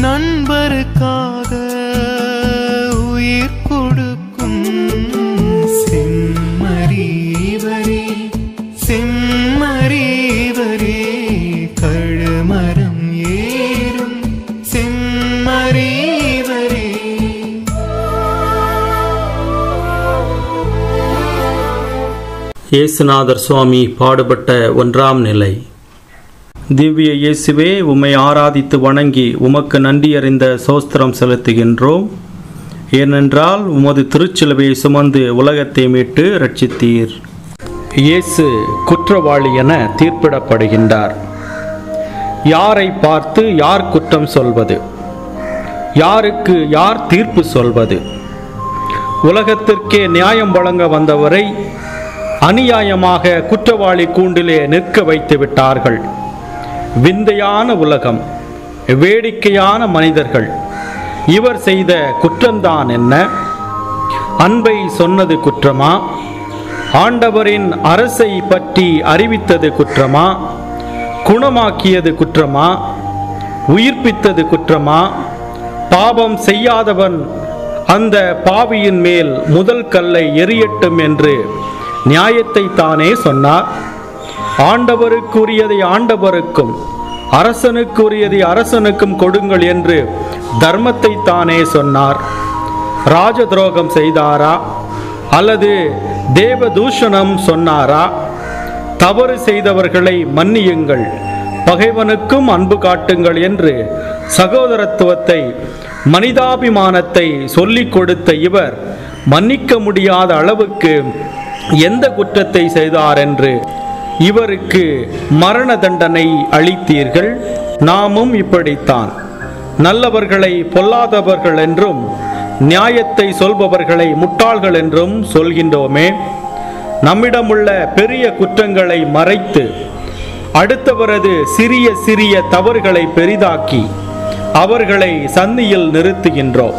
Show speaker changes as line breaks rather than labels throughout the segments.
நண்பருக்காக உயிர் கொடுக்கும் செம்மறிவரே செம்மறிவரே கழுமரம் ஏறும் செம்மறிவரே
இயேசுநாதர் சுவாமி பாடுபட்ட ஒன்றாம் நிலை திவ்ய இயேசுவே உம்மை ஆராதித்து வணங்கி உமக்கு நன்றியறிந்த சோஸ்திரம் செலுத்துகின்றோம் ஏனென்றால் உமது திருச்சிலுவையை சுமந்து உலகத்தை மீட்டு ரட்சித்தீர் இயேசு குற்றவாளி என தீர்ப்பிடப்படுகின்றார் யாரை பார்த்து யார் குற்றம் சொல்வது யாருக்கு யார் தீர்ப்பு சொல்வது உலகத்திற்கே நியாயம் வழங்க வந்தவரை அநியாயமாக குற்றவாளி கூண்டிலே நிற்க வைத்து விட்டார்கள் விந்தையான உலகம் வேடிக்கையான மனிதர்கள் இவர் செய்த குற்றம்தான் என்ன அன்பை சொன்னது குற்றமா ஆண்டவரின் அரசை பற்றி அறிவித்தது குற்றமா குணமாக்கியது குற்றமா உயிர்ப்பித்தது குற்றமா பாவம் செய்யாதவன் அந்த பாவியின் மேல் முதல் கல்லை எரியட்டும் என்று நியாயத்தை தானே சொன்னார் ஆண்டவருக்குரியதை ஆண்டவருக்கும் அரசனுக்குரியதை அரசனுக்கும் கொடுங்கள் என்று தர்மத்தை தானே சொன்னார் ராஜ துரோகம் செய்தாரா அல்லது தேவ தூஷணம் சொன்னாரா தவறு செய்தவர்களை மன்னியுங்கள் பகைவனுக்கும் அன்பு காட்டுங்கள் என்று சகோதரத்துவத்தை மனிதாபிமானத்தை சொல்லிக் கொடுத்த இவர் மன்னிக்க முடியாத அளவுக்கு எந்த குற்றத்தை செய்தார் என்று இவருக்கு மரண தண்டனை அளித்தீர்கள் நாமும் இப்படித்தான் நல்லவர்களை பொல்லாதவர்கள் என்றும் நியாயத்தை சொல்பவர்களை முட்டாள்கள் என்றும் சொல்கின்றோமே நம்மிடமுள்ள பெரிய குற்றங்களை மறைத்து அடுத்தவரது சிறிய சிறிய தவறுகளை பெரிதாக்கி அவர்களை சந்தியில் நிறுத்துகின்றோம்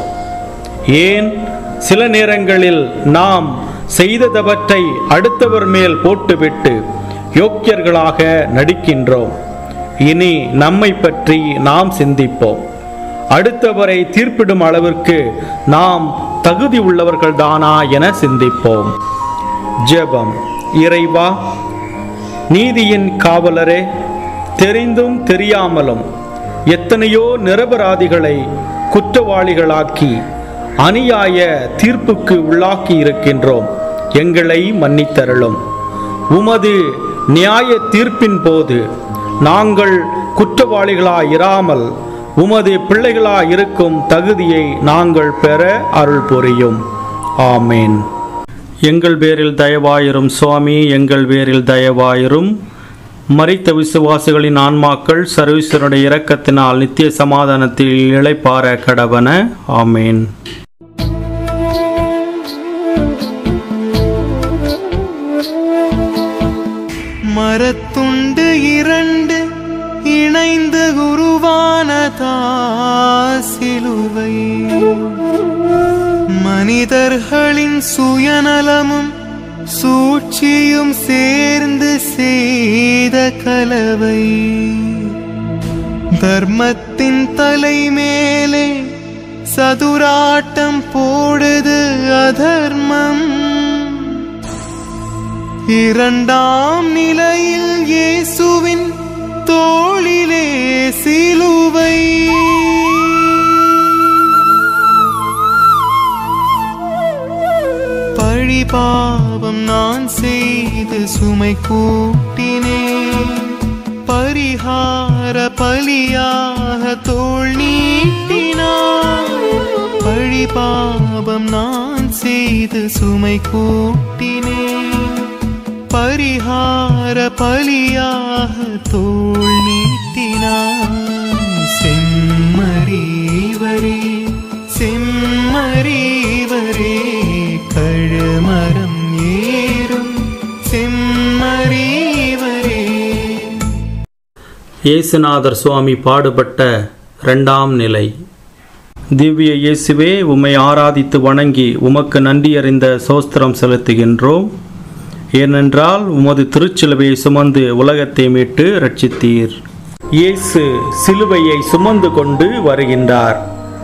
ஏன் சில நேரங்களில் நாம் செய்ததவற்றை அடுத்தவர் மேல் போட்டுவிட்டு யோக்கியர்களாக நடிக்கின்றோம் இனி நம்மை பற்றி நாம் சிந்திப்போம் அடுத்தவரை தீர்ப்பிடும் அளவிற்கு நாம் தகுதி உள்ளவர்கள்தானா என சிந்திப்போம் ஜெபம் இறைவா நீதியின் காவலரே தெரிந்தும் தெரியாமலும் எத்தனையோ நிரபராதிகளை குற்றவாளிகளாக்கி அநியாய தீர்ப்புக்கு உள்ளாக்கி இருக்கின்றோம் எங்களை மன்னித்தருளும் உமது நியாய தீர்ப்பின் போது நாங்கள் குற்றவாளிகளாயிராமல் உமது பிள்ளைகளாயிருக்கும் தகுதியை நாங்கள் பெற அருள் புரியும் ஆமேன் எங்கள் பேரில் தயவாயிரும் சுவாமி எங்கள் பேரில் தயவாயிரும் மரித்த விசுவாசிகளின் ஆன்மாக்கள் சர்வீஸ்வருடைய இரக்கத்தினால் நித்திய சமாதானத்தில் இளைப்பார கடவன ஆமேன்
மரத்துண்டு இரண்டு இணைந்து குருவானதா சிலுவை மனிதர்களின் சுயநலமும் சூழ்ச்சியும் சேர்ந்து செய்த கலவை தர்மத்தின் தலை மேலே சதுராட்டம் போடுது அதர்மம் இரண்டாம் நிலையில் இயேசுவின் தோளிலே சிலுவை பழி பாவம் நான் செய்து சுமை கூட்டினேன் பரிகார பலியாக தோள் நீட்டினார் பழி பாவம் நான் செய்து சுமை கூட்டினேன் பரிகார பலியாக தோள் நீட்டினார் செம்மறிவரே செம்மறிவரே கழுமரம் ஏறும் செம்மறிவரே
இயேசுநாதர் சுவாமி பாடுபட்ட இரண்டாம் நிலை திவ்ய இயேசுவே உம்மை ஆராதித்து வணங்கி உமக்கு நன்றியறிந்த சோஸ்திரம் செலுத்துகின்றோம் ஏனென்றால் உமது திருச்சிலுவையை சுமந்து உலகத்தை மீட்டு ரட்சித்தீர் இயேசு சிலுவையை சுமந்து கொண்டு வருகின்றார்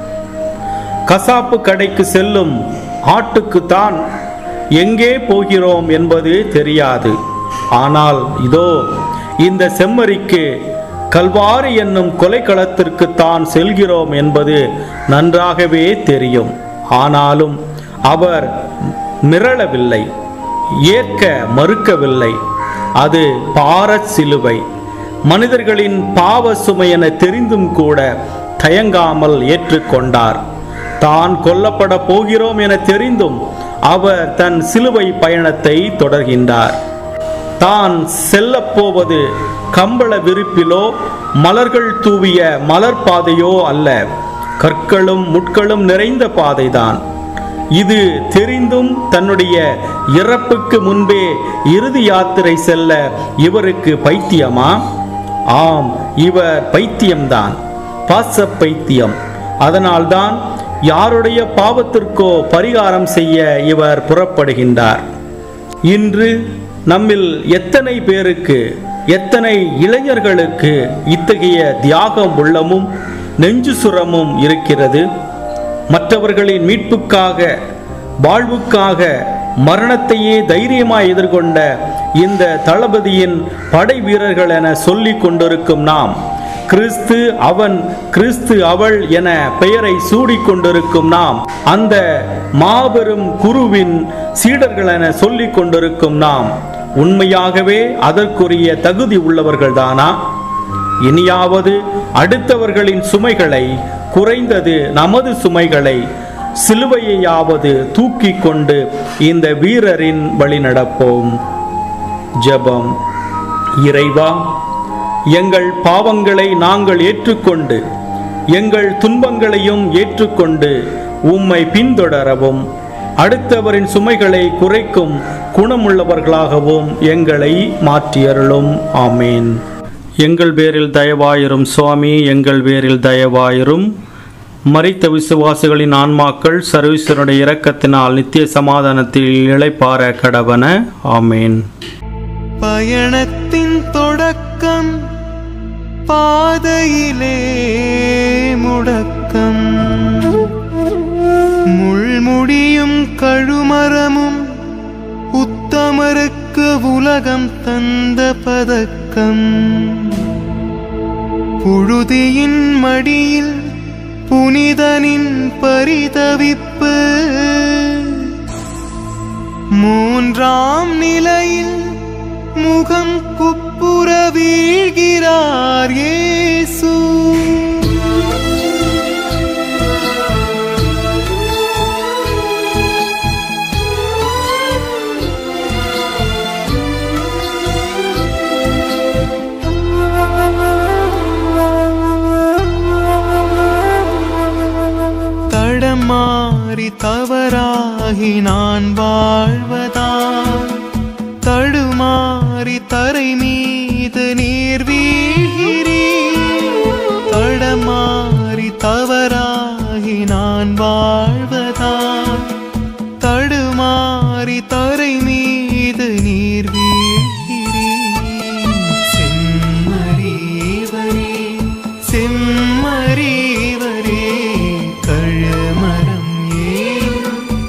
கசாப்பு கடைக்கு செல்லும் ஆட்டுக்குத்தான் எங்கே போகிறோம் என்பது தெரியாது ஆனால் இதோ இந்த செம்மறிக்கு கல்வாரி என்னும் கொலைக்களத்திற்கு தான் செல்கிறோம் என்பது நன்றாகவே தெரியும் ஆனாலும் அவர் மிரளவில்லை ஏற்க மறுக்கவில்லை அது பாரச் சிலுவை மனிதர்களின் பாவ சுமை என தெரிந்தும் கூட தயங்காமல் ஏற்றுக்கொண்டார் தான் கொல்லப்பட போகிறோம் என தெரிந்தும் அவர் தன் சிலுவை பயணத்தை தொடர்கின்றார் தான் செல்லப் போவது கம்பள விரிப்பிலோ மலர்கள் தூவிய மலர் பாதையோ அல்ல கற்களும் முட்களும் நிறைந்த பாதைதான் இது தெரிந்தும் தன்னுடைய இறப்புக்கு முன்பே இறுதி யாத்திரை செல்ல இவருக்கு பைத்தியமா ஆம் இவர் பைத்தியம்தான் பாச பைத்தியம் அதனால்தான் யாருடைய பாவத்திற்கோ பரிகாரம் செய்ய இவர் புறப்படுகின்றார் இன்று நம்மில் எத்தனை பேருக்கு எத்தனை இளைஞர்களுக்கு இத்தகைய தியாகம் உள்ளமும் நெஞ்சு சுரமும் இருக்கிறது மற்றவர்களின் மீட்புக்காக வாழ்வுக்காக மரணத்தையே தைரியமாய் எதிர்கொண்ட இந்த தளபதியின் படை வீரர்கள் என சொல்லிக் கொண்டிருக்கும் நாம் கிறிஸ்து அவன் கிறிஸ்து அவள் என பெயரை சூடிக் கொண்டிருக்கும் நாம் அந்த மாபெரும் குருவின் சீடர்கள் என சொல்லிக் கொண்டிருக்கும் நாம் உண்மையாகவே அதற்குரிய தகுதி உள்ளவர்கள்தானா இனியாவது அடுத்தவர்களின் சுமைகளை குறைந்தது நமது சுமைகளை சிலுவையையாவது தூக்கி கொண்டு இந்த வீரரின் வழி நடப்போம் ஜெபம் இறைவா எங்கள் பாவங்களை நாங்கள் ஏற்றுக்கொண்டு எங்கள் துன்பங்களையும் ஏற்றுக்கொண்டு உம்மை பின்தொடரவும் அடுத்தவரின் சுமைகளை குறைக்கும் குணமுள்ளவர்களாகவும் எங்களை மாற்றியருளும் ஆமேன் எங்கள் பேரில் தயவாயிரும் சுவாமி எங்கள் பேரில் தயவாயிரும் மரித்த விசுவாசிகளின் ஆன்மாக்கள் சர்வீஸ்வருடைய இரக்கத்தினால் நித்திய சமாதானத்தில் இளைப்பார கடவன ஆமேன்
பயணத்தின் தொடக்கம் பாதையிலே முடக்கம் முள்முடியும் கழுமரமும் உத்தமருக்கு உலகம் தந்த பதக்கம் புழுதியின் மடியில் புனிதனின் பரிதவிப்பு மூன்றாம் நிலையில் முகம் குப்புற வீழ்கிறார் இயேசு தடமாறி தவறாகி நான் வாழ்வதா தடுமாறி தரை மீது நீர் வீழ்கிறீர் தடமாறி தவறாகி நான் வாழ்வதா தடுமாறி தரை மீது நீர் வீழ்கிறீர் செம்மறிவரே செம்மறிவரே கழுமரம் ஏன்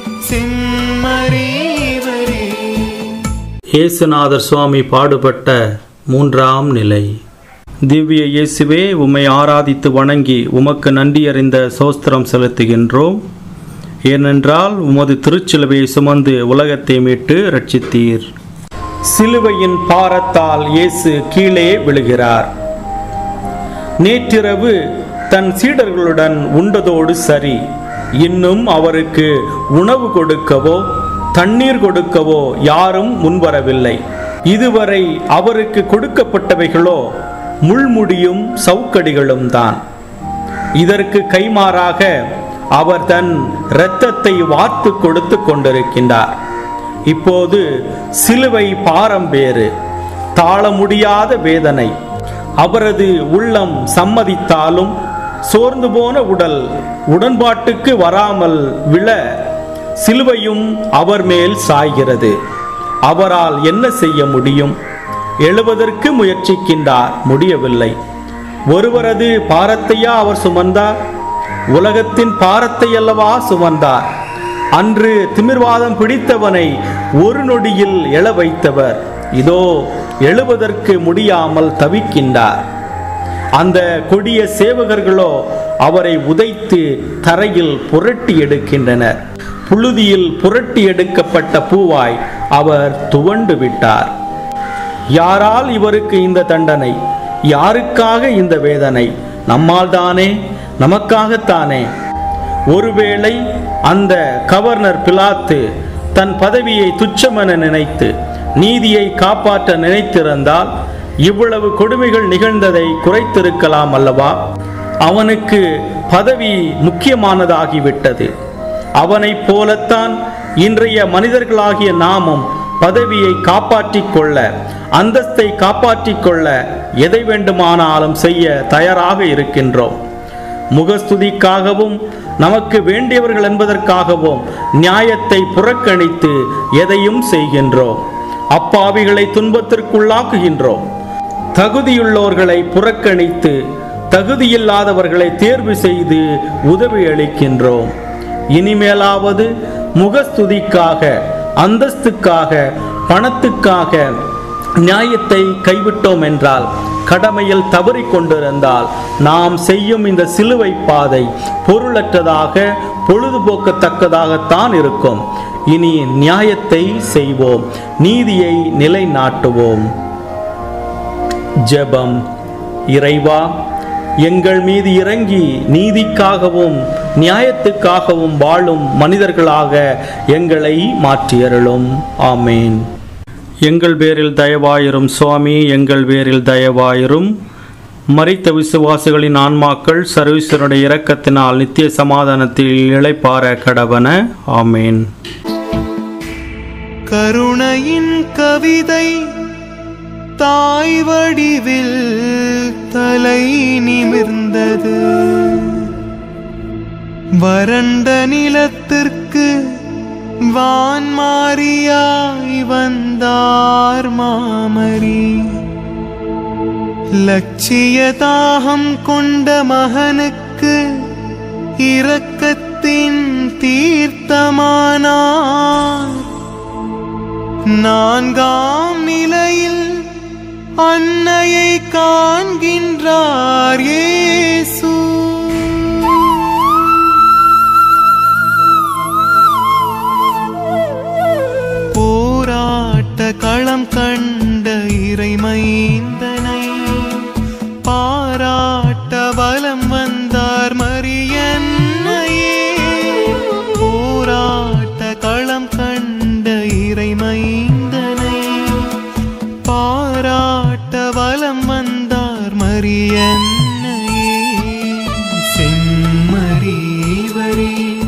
செம்மறிவரே
இயேசுநாதர் சுவாமி பாடுபட்ட மூன்றாம் நிலை திவ்ய இயேசுவே உம்மை ஆராதித்து வணங்கி உமக்கு நன்றியறிந்த சோஸ்திரம் செலுத்துகின்றோம் ஏனென்றால் உமது திருச்சிலுவையை சுமந்து உலகத்தை மீட்டு ரட்சித்தீர் சிலுவையின் பாரத்தால் இயேசு கீழே விழுகிறார் நேற்றிரவு தன் சீடர்களுடன் உண்டதோடு சரி இன்னும் அவருக்கு உணவு கொடுக்கவோ தண்ணீர் கொடுக்கவோ யாரும் முன்வரவில்லை இதுவரை அவருக்கு கொடுக்கப்பட்டவைகளோ முள்முடியும் சவுக்கடிகளும் தான் இதற்கு கைமாறாக அவர் தன் இரத்தத்தை வார்த்து கொடுத்து கொண்டிருக்கின்றார் இப்போது சிலுவை பாரம் வேறு தாழ முடியாத வேதனை அவரது உள்ளம் சம்மதித்தாலும் சோர்ந்து போன உடல் உடன்பாட்டுக்கு வராமல் விழ சிலுவையும் அவர் மேல் சாய்கிறது அவரால் என்ன செய்ய முடியும் எழுவதற்கு முயற்சிக்கின்றார் முடியவில்லை ஒருவரது பாரத்தையா அவர் சுமந்தார் உலகத்தின் பாரத்தை அல்லவா சுமந்தார் அன்று திமிர்வாதம் பிடித்தவனை ஒரு நொடியில் எழ வைத்தவர் இதோ எழுவதற்கு முடியாமல் தவிக்கின்றார் அந்த கொடிய சேவகர்களோ அவரை உதைத்து தரையில் புரட்டி எடுக்கின்றனர் புழுதியில் புரட்டி எடுக்கப்பட்ட பூவாய் அவர் துவண்டு விட்டார் யாரால் இவருக்கு இந்த தண்டனை யாருக்காக இந்த வேதனை நம்மால் தானே நமக்காகத்தானே ஒருவேளை அந்த கவர்னர் பிலாத்து தன் பதவியை துச்சமென நினைத்து நீதியை காப்பாற்ற நினைத்திருந்தால் இவ்வளவு கொடுமைகள் நிகழ்ந்ததை குறைத்திருக்கலாம் அல்லவா அவனுக்கு பதவி முக்கியமானதாகிவிட்டது அவனைப் போலத்தான் இன்றைய மனிதர்களாகிய நாமும் பதவியை காப்பாற்றிக் கொள்ள அந்தஸ்தை காப்பாற்றிக் கொள்ள எதை வேண்டுமானாலும் செய்ய தயாராக இருக்கின்றோம் முகஸ்துதிக்காகவும் நமக்கு வேண்டியவர்கள் என்பதற்காகவும் நியாயத்தை புறக்கணித்து எதையும் செய்கின்றோம் அப்பாவிகளை துன்பத்திற்குள்ளாக்குகின்றோம் தகுதியுள்ளோர்களை புறக்கணித்து தகுதியில்லாதவர்களை தேர்வு செய்து உதவி அளிக்கின்றோம் இனிமேலாவது முகஸ்துதிக்காக அந்தஸ்துக்காக பணத்துக்காக நியாயத்தை கைவிட்டோம் என்றால் கடமையில் தவறிக் கொண்டிருந்தால் நாம் செய்யும் இந்த சிலுவை பாதை பொருளற்றதாக பொழுதுபோக்கத்தக்கதாகத்தான் இருக்கும் இனி நியாயத்தை செய்வோம் நீதியை நிலைநாட்டுவோம் ஜெபம் இறைவா எங்கள் மீது இறங்கி நீதிக்காகவும் நியாயத்துக்காகவும் வாழும் மனிதர்களாக எங்களை மாற்றியருளும் ஆமேன் எங்கள் பேரில் தயவாயிரும் சுவாமி எங்கள் பேரில் தயவாயிரும் மரித்த விசுவாசிகளின் ஆன்மாக்கள் சர்வீசனுடைய இரக்கத்தினால் நித்திய சமாதானத்தில் இளைப்பார கடவன ஆமேன்
கருணையின் கவிதை தாய் வடிவில் தலை நிமிர்ந்தது வறண்ட நிலத்திற்கு வான்மாரியாய் வந்தார் மாமரி லட்சிய தாகம் கொண்ட மகனுக்கு இரக்கத்தின் தீர்த்தமானார் நான்காம் நிலையில் அன்னையை காண்கின்றார் இயேசு போராட்ட களம் கண்ட இறைமைந்தனை பாராட்ட வலம் வந்தார் மரியன்னையே போராட்ட களம் கண்ட இறைமைந்தனை பாராட்ட வலம் வந்தார் மரியன்னையே செம்மறிவரே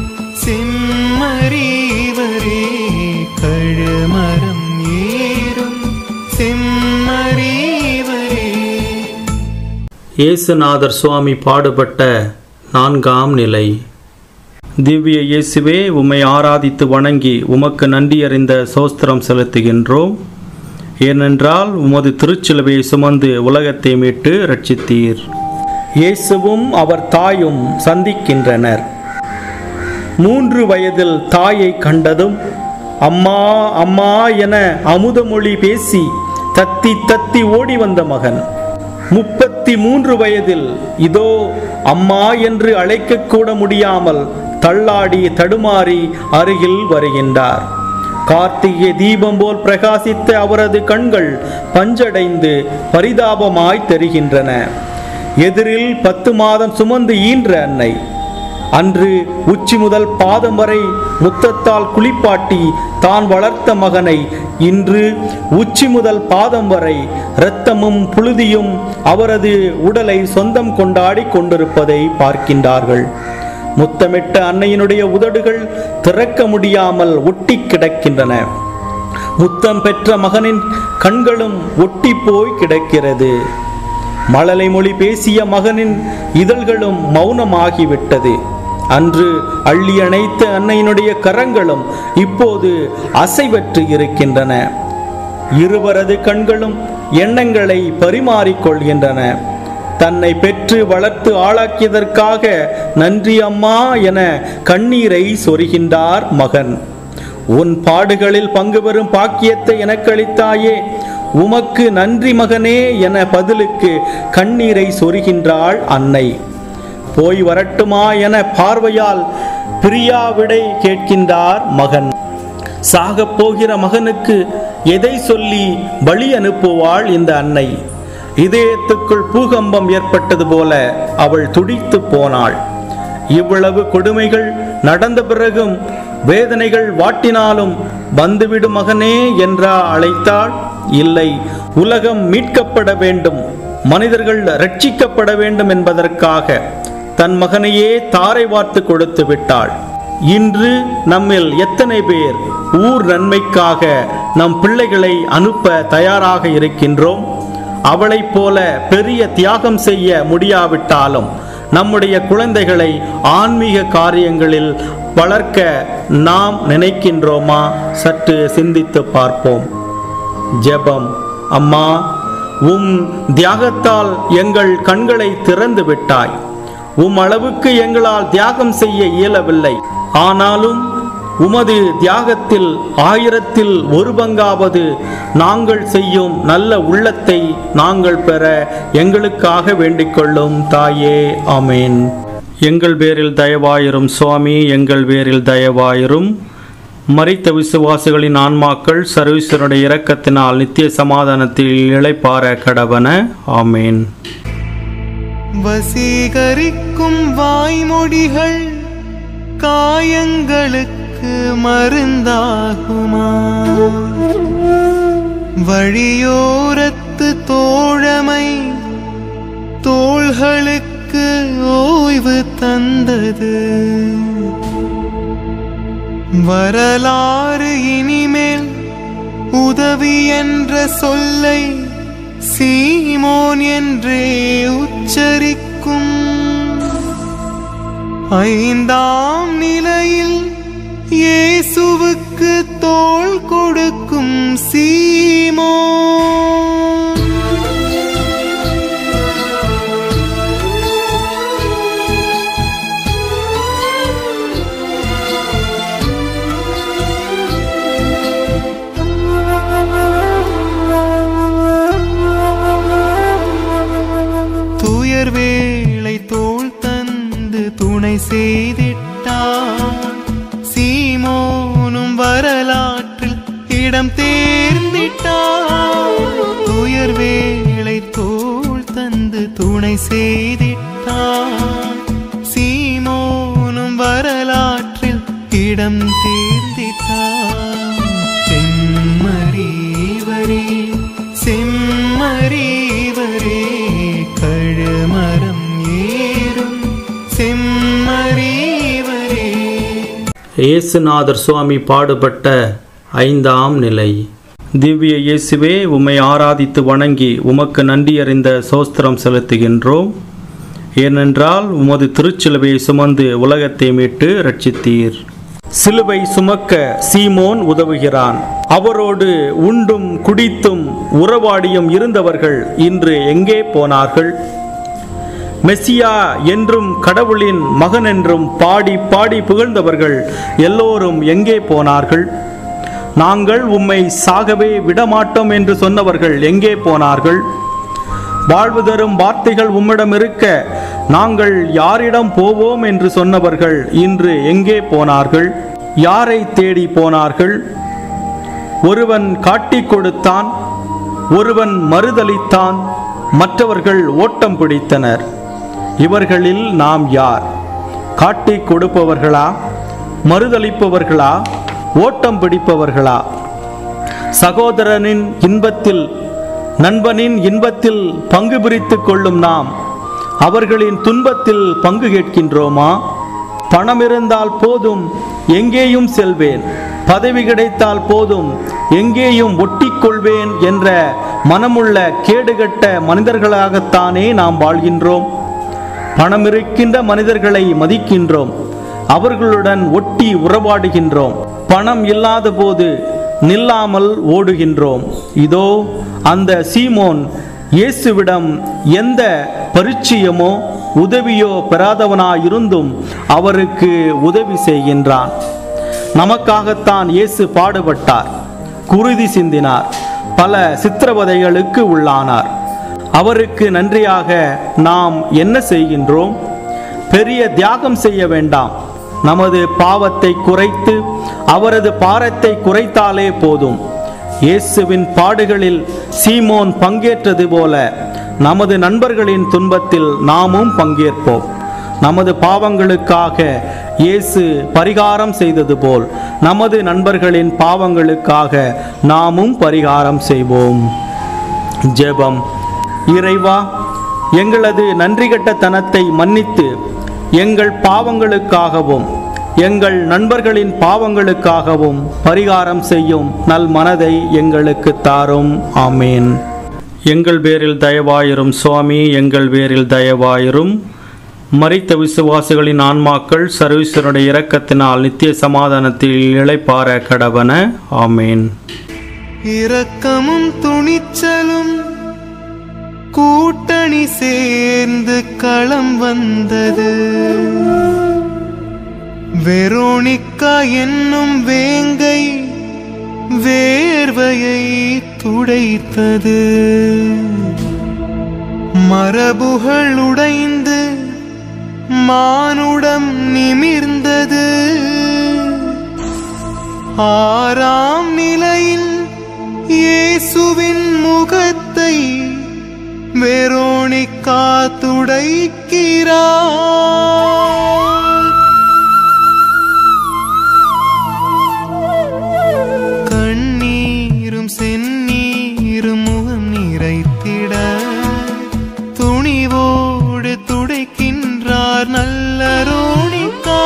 செம்மறிவரே கழுமரம் ஏறும் செம்மறிவரே
இயேசுநாதர் சுவாமி பாடுபட்ட நான்காம் நிலை திவ்ய இயேசுவே உம்மை ஆராதித்து வணங்கி உமக்கு நன்றி அறிந்த சோஸ்திரம் செலுத்துகின்றோம் ஏனென்றால் உமது திருச்சிலுவையை சுமந்து உலகத்தை மீட்டு ரட்சித்தீர் இயேசுவும் அவர் தாயும் சந்திக்கின்றனர் மூன்று வயதில் தாயை கண்டதும் அம்மா அம்மா என அமுதமொழி பேசி தத்தி தத்தி ஓடி வந்த மகன் முப்பத்தி மூன்று வயதில் இதோ அம்மா என்று அழைக்கக்கூட முடியாமல் தள்ளாடி தடுமாறி அருகில் வருகின்றார் கார்த்திகை தீபம் போல் பிரகாசித்த அவரது கண்கள் பஞ்சடைந்து பரிதாபமாய் தெரிகின்றன எதிரில் பத்து மாதம் சுமந்து ஈன்ற அன்னை அன்று உச்சி முதல் பாதம் வரை முத்தத்தால் குளிப்பாட்டி தான் வளர்த்த மகனை இன்று உச்சி முதல் பாதம் வரை இரத்தமும் புழுதியும் அவரது உடலை சொந்தம் கொண்டாடி கொண்டிருப்பதை பார்க்கின்றார்கள் முத்தமிட்ட அன்னையினுடைய உதடுகள் திறக்க முடியாமல் ஒட்டி கிடக்கின்றன முத்தம் பெற்ற மகனின் கண்களும் ஒட்டி போய் கிடக்கிறது மழலை மொழி பேசிய மகனின் இதழ்களும் மௌனமாகிவிட்டது அன்று அள்ளி அணைத்த அன்னையினுடைய கரங்களும் இப்போது அசைவற்று இருக்கின்றன இருவரது கண்களும் எண்ணங்களை பரிமாறிக்கொள்கின்றன தன்னை பெற்று வளர்த்து ஆளாக்கியதற்காக நன்றி அம்மா என கண்ணீரை சொரிகின்றார் மகன் உன் பாடுகளில் பங்கு பெறும் பாக்கியத்தை எனக்களித்தாயே உமக்கு நன்றி மகனே என பதிலுக்கு கண்ணீரை சொரிகின்றாள் அன்னை போய் வரட்டுமா என பார்வையால் பிரியாவிடை கேட்கின்றார் மகன் சாகப் போகிற மகனுக்கு எதை சொல்லி பலி அனுப்புவாள் இந்த அன்னை இதயத்துக்குள் பூகம்பம் ஏற்பட்டது போல அவள் துடித்து போனாள் இவ்வளவு கொடுமைகள் நடந்த பிறகும் வேதனைகள் வாட்டினாலும் வந்துவிடு மகனே என்றா அழைத்தாள் இல்லை உலகம் மீட்கப்பட வேண்டும் மனிதர்கள் ரட்சிக்கப்பட வேண்டும் என்பதற்காக தன் மகனையே தாரை வார்த்து கொடுத்து விட்டாள் இன்று நம்மில் எத்தனை பேர் ஊர் நன்மைக்காக நம் பிள்ளைகளை அனுப்ப தயாராக இருக்கின்றோம் அவளைப் போல பெரிய தியாகம் செய்ய முடியாவிட்டாலும் நம்முடைய குழந்தைகளை ஆன்மீக காரியங்களில் வளர்க்க நாம் நினைக்கின்றோமா சற்று சிந்தித்து பார்ப்போம் ஜெபம் அம்மா உம் தியாகத்தால் எங்கள் கண்களை திறந்து விட்டாய் உம் அளவுக்கு எங்களால் தியாகம் செய்ய இயலவில்லை ஆனாலும் உமது தியாகத்தில் ஆயிரத்தில் ஒரு பங்காவது நாங்கள் செய்யும் நல்ல உள்ளத்தை நாங்கள் பெற எங்களுக்காக வேண்டிக் கொள்ளும் தாயே ஆமேன் எங்கள் பேரில் தயவாயிரும் சுவாமி எங்கள் பேரில் தயவாயிரும் மரித்த விசுவாசிகளின் ஆன்மாக்கள் சர்வீஸ்வருடைய இரக்கத்தினால் நித்திய சமாதானத்தில் இளைப்பார கடவன ஆமேன்
வசீகரிக்கும் வாய்மொழிகள் காயங்களுக்கு மருந்தாகுமா வழியோரத்து தோழமை தோள்களுக்கு ஓய்வு தந்தது வரலாறு இனிமேல் உதவி என்ற சொல்லை சீமோன் என்றே உச்சரிக்கும் ஐந்தாம் நிலையில் இயேசுவுக்கு தோள் கொடுக்கும் சீமோன் துயர் வேளை தோள் தந்து துணை செய்திட்டான் சீமோனும் வரலாற்றில் இடம் தேர்ந்திட்டான் துயர் வேளை தோள் தந்து துணை செய்திட்டான் சீமோனும் வரலாற்றில் இடம் தேர்ந்திட்டான் செம்மறிவரே செம்மறிவரே கழுமரம் ஏறும் செம்மறிவரே
இயேசுநாதர் சுவாமி பாடுபட்ட ஐந்தாம் நிலை திவ்ய இயேசுவே உம்மை ஆராதித்து வணங்கி உமக்கு நன்றியறிந்த சோஸ்திரம் செலுத்துகின்றோம் ஏனென்றால் உமது திருச்சிலுவையை சுமந்து உலகத்தை மீட்டு ரட்சித்தீர் சிலுவை சுமக்க சீமோன் உதவுகிறான் அவரோடு உண்டும் குடித்தும் உறவாடியும் இருந்தவர்கள் இன்று எங்கே போனார்கள் மெஸ்ஸியா என்றும் கடவுளின் மகன் என்றும் பாடி பாடி புகழ்ந்தவர்கள் எல்லோரும் எங்கே போனார்கள் நாங்கள் உம்மை சாகவே விடமாட்டோம் என்று சொன்னவர்கள் எங்கே போனார்கள் வாழ்வு தரும் வார்த்தைகள் உம்மிடம் இருக்க நாங்கள் யாரிடம் போவோம் என்று சொன்னவர்கள் இன்று எங்கே போனார்கள் யாரை தேடி போனார்கள் ஒருவன் காட்டிக் கொடுத்தான் ஒருவன் மறுதலித்தான் மற்றவர்கள் ஓட்டம் பிடித்தனர் இவர்களில் நாம் யார் காட்டிக் கொடுப்பவர்களா மறுதலிப்பவர்களா ஓட்டம் பிடிப்பவர்களா சகோதரனின் இன்பத்தில் நண்பனின் இன்பத்தில் பங்கு பிரித்துக் கொள்ளும் நாம் அவர்களின் துன்பத்தில் பங்கு கேட்கின்றோமா பணம் இருந்தால் போதும் எங்கேயும் செல்வேன் பதவி கிடைத்தால் போதும் எங்கேயும் ஒட்டிக்கொள்வேன் என்ற மனமுள்ள கேடுகட்ட மனிதர்களாகத்தானே நாம் வாழ்கின்றோம் பணம் இருக்கின்ற மனிதர்களை மதிக்கின்றோம் அவர்களுடன் ஒட்டி உறவாடுகின்றோம் பணம் இல்லாத போது நில்லாமல் ஓடுகின்றோம் இதோ அந்த சீமோன் இயேசுவிடம் எந்த பரிச்சயமோ உதவியோ பெறாதவனாயிருந்தும் அவருக்கு உதவி செய்கின்றான் நமக்காகத்தான் இயேசு பாடுபட்டார் குருதி சிந்தினார் பல சித்திரவதைகளுக்கு உள்ளானார் அவருக்கு நன்றியாக நாம் என்ன செய்கின்றோம் பெரிய தியாகம் செய்ய வேண்டாம் நமது பாவத்தை குறைத்து அவரது பாரத்தை குறைத்தாலே போதும் இயேசுவின் பாடுகளில் சீமோன் பங்கேற்றது போல நமது நண்பர்களின் துன்பத்தில் நாமும் பங்கேற்போம் நமது பாவங்களுக்காக இயேசு பரிகாரம் செய்தது போல் நமது நண்பர்களின் பாவங்களுக்காக நாமும் பரிகாரம் செய்வோம் ஜெபம் இறைவா எங்களது நன்றிகட்டத்தனத்தை மன்னித்து எங்கள் பாவங்களுக்காகவும் எங்கள் நண்பர்களின் பாவங்களுக்காகவும் பரிகாரம் செய்யும் நல் மனதை எங்களுக்கு தாரும் ஆமேன் எங்கள் பேரில் தயவாயிரும் சுவாமி எங்கள் பேரில் தயவாயிரும் மரித்த விசுவாசிகளின் ஆன்மாக்கள் சர்வீஸ்வருடைய இரக்கத்தினால் நித்திய சமாதானத்தில் இளைப்பார கடவன ஆமேன்
இரக்கமும் துணிச்சலும் கூட்டணி சேர்ந்து களம் வந்தது வெரோனிக்கா என்னும் வேங்கை வேர்வையை துடைத்தது மரபுகள் உடைந்து மானுடம் நிமிர்ந்தது ஆறாம் நிலையில் இயேசுவின் முகத்தை வெரோனிக்கா துடைக்கிறார் கண்ணீரும் செந்நீரும் முகம் நிறைத்திட துணிவோடு துடைக்கின்றார் நல்ல ரோணிக்கா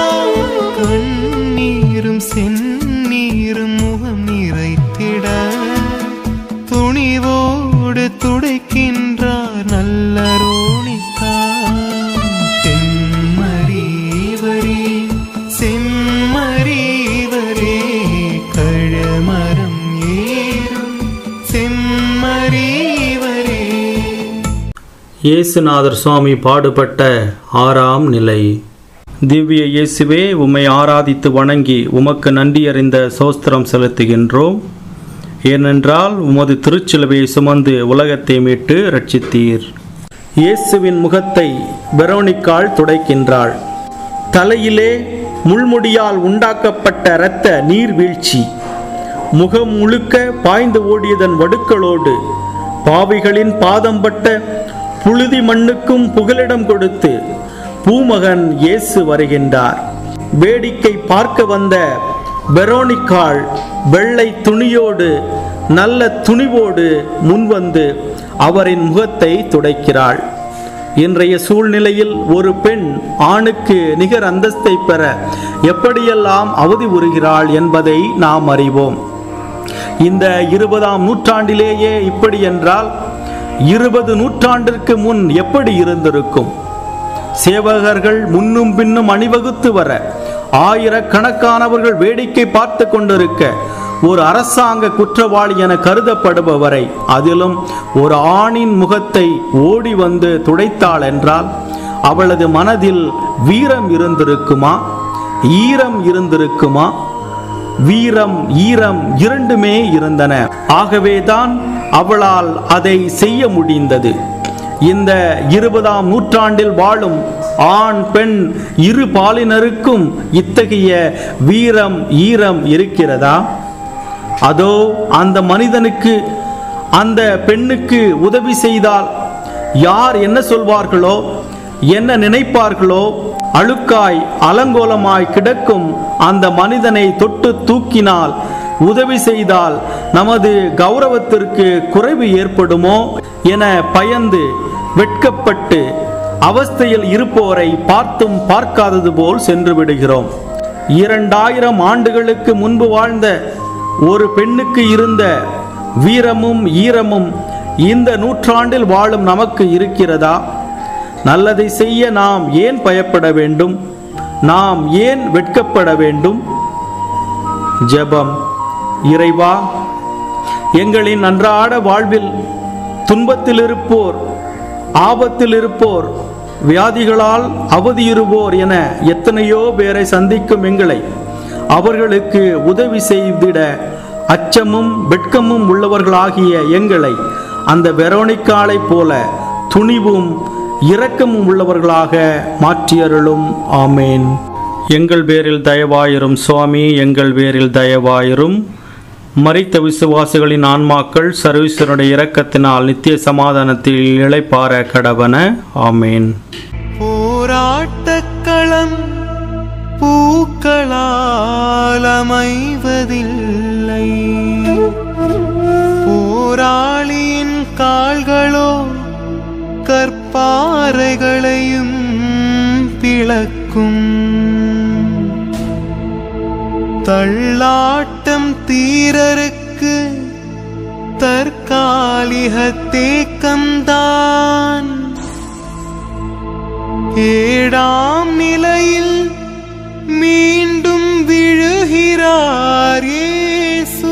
கண்ணீரும் செந்நீரும் முகம் நிறைத்திட துணிவோடு துடைக்கின்றார் நல்ல ரோணிக்கா தென்மரீவரே செம்மரீவரே கழமரம் ஏறும் செம்மரீவரே
இயேசுநாதர் சுவாமி பாடுபட்ட ஆறாம் நிலை திவ்ய இயேசுவே உம்மை ஆராதித்து வணங்கி உமக்கு நன்றியறிந்த சோஸ்திரம் செலுத்துகின்றோம் ஏனென்றால் உமது திருச்சிலுவையை சுமந்து உலகத்தை மீட்டு ரட்சித்தீர் இயேசுவின் முகத்தை வெரோனிக்காள் துடைக்கின்றாள் தலையிலே முள்முடியால் உண்டாக்கப்பட்ட இரத்த நீர்வீழ்ச்சி முகம் முழுக்க பாய்ந்து ஓடியதன் வடுக்களோடு பாவிகளின் பாதம் பட்ட புழுதி மண்ணுக்கும் புகலிடம் கொடுத்து பூமகன் இயேசு வருகின்றார் வேடிக்கை பார்க்க வந்த வெரோனிக்காள் வெள்ளை துணியோடு நல்ல துணிவோடு முன்வந்து அவரின் முகத்தை துடைக்கிறாள் இன்றைய சூழ்நிலையில் ஒரு பெண் ஆணுக்கு நிகர் அந்தஸ்தை பெற எப்படியெல்லாம் அவதி உறுகிறாள் என்பதை நாம் அறிவோம் இந்த இருபதாம் நூற்றாண்டிலேயே இப்படி என்றால் இருபது நூற்றாண்டிற்கு முன் எப்படி இருந்திருக்கும் சேவகர்கள் முன்னும் பின்னும் அணிவகுத்து வர ஆயிரக்கணக்கானவர்கள் வேடிக்கை பார்த்து கொண்டிருக்க ஒரு அரசாங்க குற்றவாளி என கருதப்படுபவரை அதிலும் ஒரு ஆணின் முகத்தை ஓடி வந்து துடைத்தாள் என்றால் அவளது மனதில் வீரம் இருந்திருக்குமா ஈரம் இருந்திருக்குமா வீரம் ஈரம் இரண்டுமே இருந்தன ஆகவேதான் அவளால் அதை செய்ய முடிந்தது இந்த இருபதாம் நூற்றாண்டில் வாழும் ஆண் பெண் இரு பாலினருக்கும் இத்தகைய வீரம் ஈரம் இருக்கிறதா அதோ அந்த மனிதனுக்கு அந்த பெண்ணுக்கு உதவி செய்தால் யார் என்ன சொல்வார்களோ என்ன நினைப்பார்களோ அழுக்காய் அலங்கோலமாய் கிடக்கும் அந்த மனிதனை தொட்டு தூக்கினால் உதவி செய்தால் நமது கௌரவத்திற்கு குறைவு ஏற்படுமோ என பயந்து வெட்கப்பட்டு அவஸ்தையில் இருப்போரை பார்த்தும் பார்க்காதது போல் சென்று விடுகிறோம் இரண்டாயிரம் ஆண்டுகளுக்கு முன்பு வாழ்ந்த ஒரு பெண்ணுக்கு இருந்த வீரமும் ஈரமும் இந்த நூற்றாண்டில் வாழும் நமக்கு இருக்கிறதா நல்லதை செய்ய நாம் ஏன் பயப்பட வேண்டும் நாம் ஏன் வெட்கப்பட வேண்டும் ஜெபம் இறைவா எங்களின் அன்றாட வாழ்வில் துன்பத்தில் இருப்போர் ஆபத்தில் இருப்போர் வியாதிகளால் அவதியுறுவோர் என எத்தனையோ பேரை சந்திக்கும் எங்களை அவர்களுக்கு உதவி செய்திட அச்சமும் வெட்கமும் உள்ளவர்களாகிய எங்களை அந்த வெரோனிக்காளைப் போல துணிவும் இரக்கமும் உள்ளவர்களாக மாற்றியருளும் ஆமேன் எங்கள் பேரில் தயவாயிரும் சுவாமி எங்கள் பேரில் தயவாயிரும் மரித்த விசுவாசிகளின் ஆன்மாக்கள் சர்வீஸ்வருடைய இரக்கத்தினால் நித்திய சமாதானத்தில் இளைப்பார கடவன ஆமேன்
போராட்டக்களம் பூக்களால் அமைவதில்லை போராளியின் கால்களோ கற்பாறைகளையும் பிளக்கும் தள்ளாட்டம் தீரருக்கு தற்காலிக தேக்கம்தான் ஏழாம் நிலையில் மீண்டும் விழுகிறார் இயேசு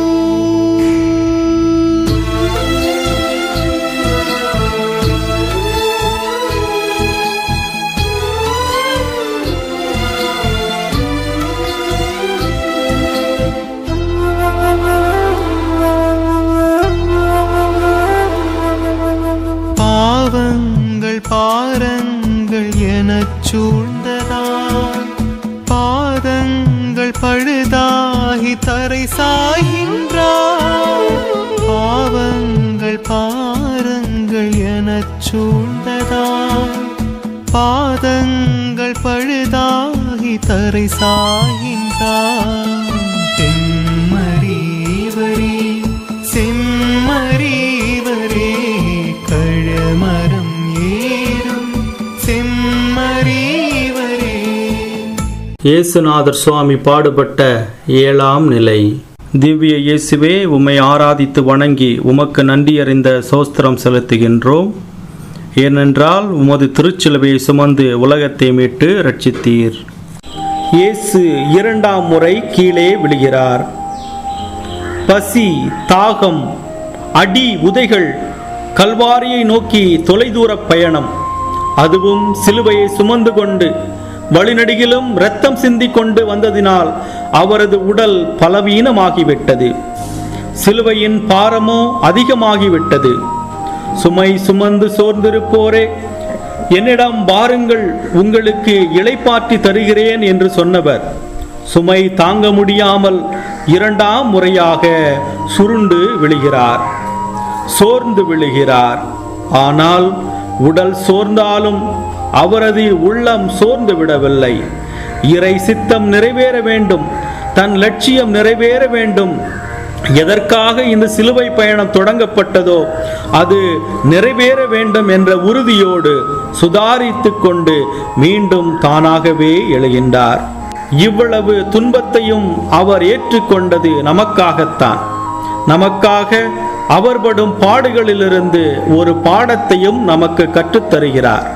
பாவங்கள் பாரங்கள் எனச் சூழ்ந்ததால் பாதங்கள் பழுதாகி தரை சாய்கின்றார் பாவங்கள் பாரங்கள் எனச் சூழ்ந்ததால் பாதங்கள் பழுதாகி தரை சாய்கின்றார் செம்மறிவரே செம்மறிவரே கழமரம் ஏறும் செம்மறிவரே
இயேசுநாதர் சுவாமி பாடுபட்ட ஏழாம் நிலை திவ்ய இயேசுவே உம்மை ஆராதித்து வணங்கி உமக்கு நன்றியறிந்த சோஸ்திரம் செலுத்துகின்றோம் ஏனென்றால் உமது திருச்சிலுவையை சுமந்து உலகத்தை மீட்டு ரட்சித்தீர் இயேசு இரண்டாம் முறை கீழே விழுகிறார் பசி தாகம் அடி உதைகள் கல்வாரியை நோக்கி தொலைதூர பயணம் அதுவும் சிலுவையை சுமந்து கொண்டு வழிநடிகிலும் இரத்தம் சிந்திக் கொண்டு வந்ததினால் அவரது உடல் பலவீனமாகிவிட்டது சிலுவையின் பாரமோ அதிகமாகிவிட்டது சுமை சுமந்து சோர்ந்திருப்போரே என்னிடம் வாருங்கள் உங்களுக்கு இளைப்பாற்றி தருகிறேன் என்று சொன்னவர் சுமை தாங்க முடியாமல் இரண்டாம் முறையாக சுருண்டு விழுகிறார் சோர்ந்து விழுகிறார் ஆனால் உடல் சோர்ந்தாலும் அவரது உள்ளம் சோர்ந்து விடவில்லை இறை சித்தம் நிறைவேற வேண்டும் தன் லட்சியம் நிறைவேற வேண்டும் எதற்காக இந்த சிலுவை பயணம் தொடங்கப்பட்டதோ அது நிறைவேற வேண்டும் என்ற உறுதியோடு சுதாரித்து கொண்டு மீண்டும் தானாகவே எழுகின்றார் இவ்வளவு துன்பத்தையும் அவர் ஏற்றுக்கொண்டது நமக்காகத்தான் நமக்காக அவர் படும் பாடுகளிலிருந்து ஒரு பாடத்தையும் நமக்கு கற்றுத்தருகிறார்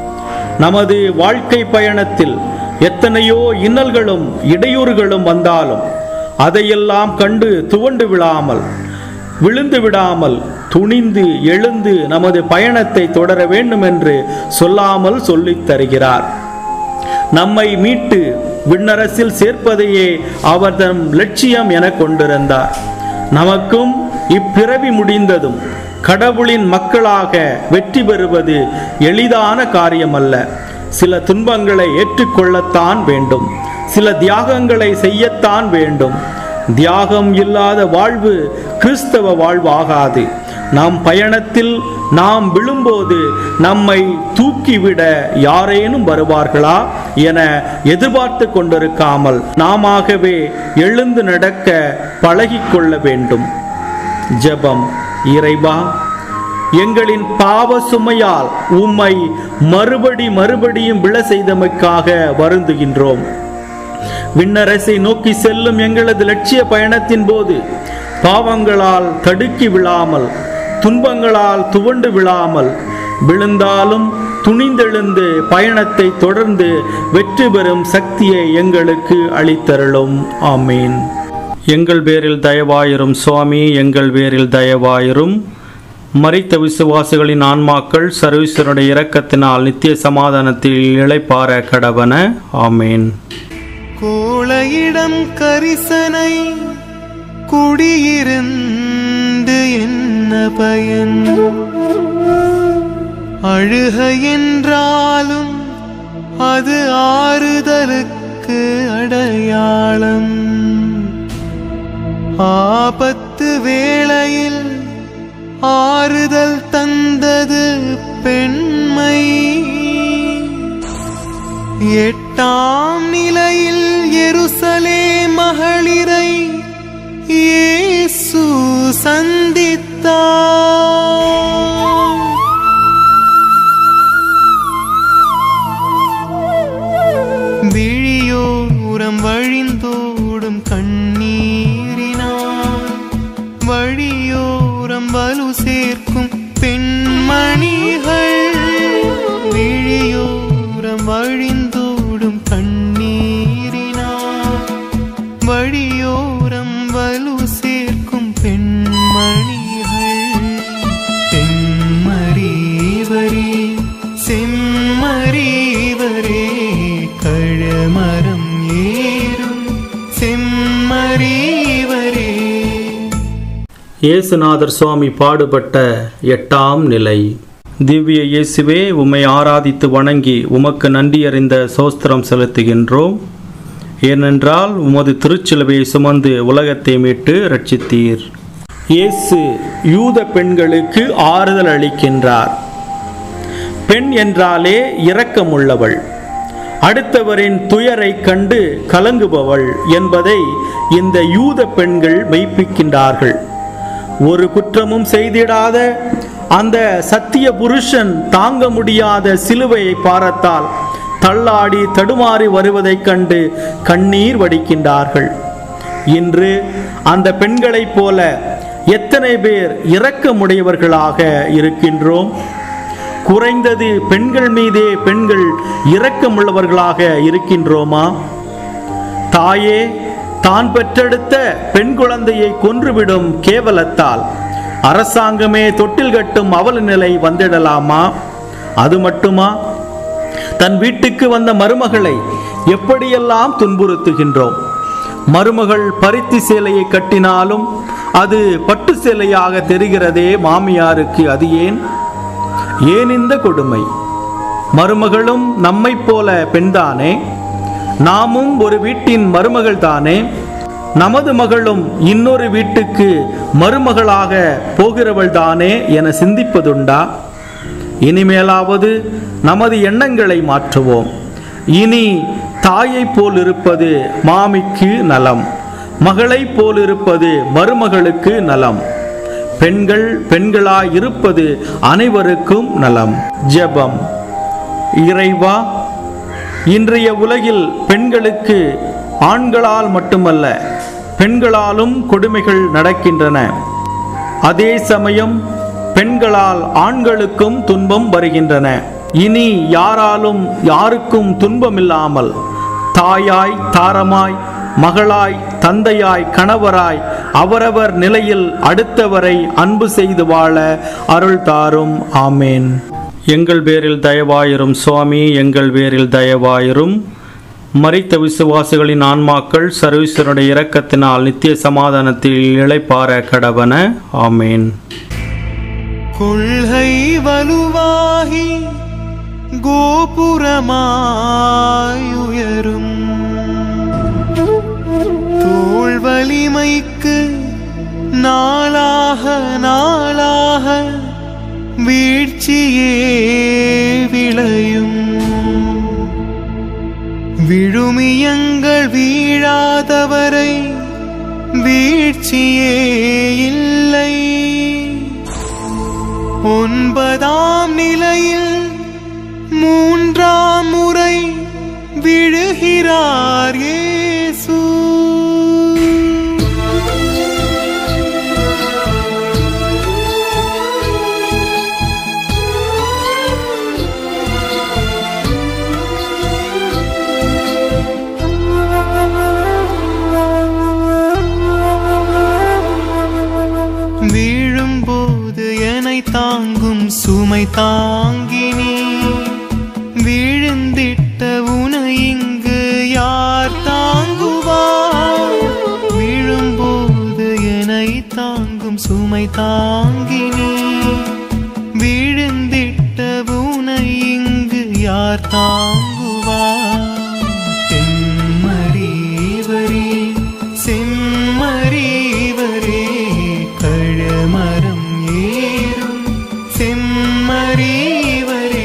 நமது வாழ்க்கை பயணத்தில் எத்தனையோ இன்னல்களும் இடையூறுகளும் வந்தாலும் அதையெல்லாம் கண்டு துவண்டு விழாமல் விழுந்து விடாமல் துணிந்து எழுந்து நமது பயணத்தை தொடர வேண்டும் என்று சொல்லாமல் சொல்லித் தருகிறார் நம்மை மீட்டு விண்ணரசில் சேர்ப்பதையே அவர் தம் லட்சியம் என கொண்டிருந்தார் நமக்கும் இப்பிறவி முடிந்ததும் கடவுளின் மக்களாக வெற்றி பெறுவது எளிதான காரியமல்ல சில துன்பங்களை ஏற்றுக்கொள்ளத்தான் வேண்டும் சில தியாகங்களை செய்யத்தான் வேண்டும் தியாகம் இல்லாத வாழ்வு கிறிஸ்தவ வாழ்வாகாது நம் பயணத்தில் நாம் விழும்போது நம்மை தூக்கிவிட யாரேனும் வருவார்களா என எதிர்பார்த்து கொண்டிருக்காமல் நாமாகவே எழுந்து நடக்க பழகிக்கொள்ள வேண்டும் ஜெபம் இறைவா எங்களின் பாவ சுமையால் உம்மை மறுபடி மறுபடியும் விழ செய்தமைக்காக வருந்துகின்றோம் விண்ணரசை நோக்கி செல்லும் எங்களது லட்சிய பயணத்தின் போது பாவங்களால் தடுக்கி விழாமல் துன்பங்களால் துவண்டு விழாமல் விழுந்தாலும் துணிந்தெழுந்து பயணத்தை தொடர்ந்து வெற்றி பெறும் சக்தியை எங்களுக்கு அளித்தருளும் ஆமீன் எங்கள் பேரில் தயவாயிரும் சுவாமி எங்கள் பேரில் தயவாயிரும் மரித்த விசுவாசிகளின் ஆன்மாக்கள் சர்வீஸ்வருடைய இரக்கத்தினால் நித்திய சமாதானத்தில் இளைப்பார கடவன ஆமேன்
கோளையிடம் கரிசனை குடியிருந்து என்ன பயன் அழுக என்றாலும் அது ஆறுதலுக்கு அடையாளம் ஆபத்து வேளையில் ஆறுதல் தந்தது பெண்மை எட்டாம் நிலையில் எருசலே மகளிரை இயேசு சந்தித்தார் விழியோரம் வழிந்தோடும் கண்ணீரினால் வழியோரம் வலு சேர்க்கும் பெண்மணிகள் விழியோரம் வழிந்தோடும் கண்ணீரினால் வழியோரம் வலு சேர்க்கும் பெண்மணிகள் செம்மறிவரே செம்மறிவரே கழமரம் ஏறும் செம்மறிவரே
இயேசுநாதர் சுவாமி பாடுபட்ட எட்டாம் நிலை திவ்ய இயேசுவே உம்மை ஆராதித்து வணங்கி உமக்கு நன்றியறிந்த சோஸ்திரம் செலுத்துகின்றோம் ஏனென்றால் உமது திருச்சிலுவையை சுமந்து உலகத்தை மீட்டு ரட்சித்தீர் இயேசு யூத பெண்களுக்கு ஆறுதல் அளிக்கின்றார் பெண் என்றாலே இரக்கமுள்ளவள் அடுத்தவரின் துயரைக் கண்டு கலங்குபவள் என்பதை இந்த யூத பெண்கள் மெய்ப்பிக்கின்றார்கள் ஒரு குற்றமும் செய்திடாத அந்த சத்திய புருஷன் தாங்க முடியாத சிலுவையை பாரத்தால் தள்ளாடி தடுமாறி வருவதைக் கண்டு கண்ணீர் வடிக்கின்றார்கள் இன்று அந்த பெண்களைப் போல எத்தனை பேர் இரக்கமுடையவர்களாக இருக்கின்றோம் குறைந்தது பெண்கள் மீதே பெண்கள் இரக்கமுள்ளவர்களாக இருக்கின்றோமா தாயே தான் பெற்றெடுத்த பெண் குழந்தையை கொன்றுவிடும் கேவலத்தால் அரசாங்கமே தொட்டில் கட்டும் அவல நிலை வந்திடலாமா அது மட்டுமா தன் வீட்டுக்கு வந்த மருமகளை எப்படியெல்லாம் துன்புறுத்துகின்றோம் மருமகள் பருத்தி சேலையை கட்டினாலும் அது பட்டு சேலையாக தெரிகிறதே மாமியாருக்கு அது ஏன் ஏன் இந்த கொடுமை மருமகளும் நம்மைப் போல பெண்தானே நாமும் ஒரு வீட்டின் மருமகள் தானே நமது மகளும் இன்னொரு வீட்டுக்கு மருமகளாக போகிறவள் தானே என சிந்திப்பதுண்டா இனிமேலாவது நமது எண்ணங்களை மாற்றுவோம் இனி தாயைப் போல் இருப்பது மாமிக்கு நலம் மகளைப் போல் இருப்பது மருமகளுக்கு நலம் பெண்கள் பெண்களாய் இருப்பது அனைவருக்கும் நலம் ஜெபம் இறைவா இன்றைய உலகில் பெண்களுக்கு ஆண்களால் மட்டுமல்ல பெண்களாலும் கொடுமைகள் நடக்கின்றன அதே சமயம் பெண்களால் ஆண்களுக்கும் துன்பம் வருகின்றன இனி யாராலும் யாருக்கும் துன்பமில்லாமல் தாயாய் தாரமாய் மகளாய் தந்தையாய் கணவராய் அவரவர் நிலையில் அடுத்தவரை அன்பு செய்து வாழ அருள் தாரும் ஆமேன் எங்கள் பேரில் தயவாயிரும் சுவாமி எங்கள் பேரில் தயவாயிரும் மரித்த விசுவாசிகளின் ஆன்மாக்கள் சர்வீஸ்வருடைய இரக்கத்தினால் நித்திய சமாதானத்தில் இளைப்பார கடவன ஆமேன்
கொள்கை வலுவாகி கோபுரமாயுயரும் தோள் வலிமைக்கு நாளாக நாளாக வீழ்ச்சியே விளையும் விழுமியங்கள் வீழாதவரை வீழ்ச்சியே இல்லை ஒன்பதாம் நிலையில் மூன்றாம் முறை விழுகிறார் இயேசு வீழும்போது என்னை சுமை தாங்கினி விழுந்திட்ட உனை இங்கு யார் தாங்குவார் விழும்போது என்னை தாங்கும் சுமை தாங்கினி விழுந்திட்ட உனை இங்கு யார் தாங்குவார் செம்மறிவரே செம்மறிவரே கழமரம் ஏறும் செம்மறிவரே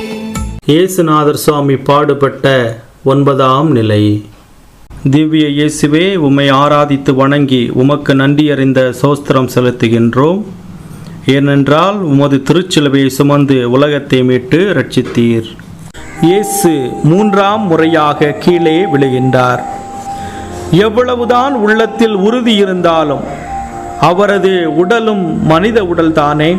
இயேசுநாதர் சுவாமி பாடுபட்ட ஒன்பதாம் நிலை திவ்ய இயேசுவே உம்மை ஆராதித்து வணங்கி உமக்கு நன்றியறிந்த சோஸ்திரம் செலுத்துகின்றோம் ஏனென்றால் உமது திருச்சிலுவையை சுமந்து உலகத்தை மீட்டு ரட்சித்தீர் இயேசு மூன்றாம் முறையாக கீழே விழுகின்றார் எவ்வளவுதான் உள்ளத்தில் உறுதி இருந்தாலும் அவரது உடலும் மனித உடல்தானே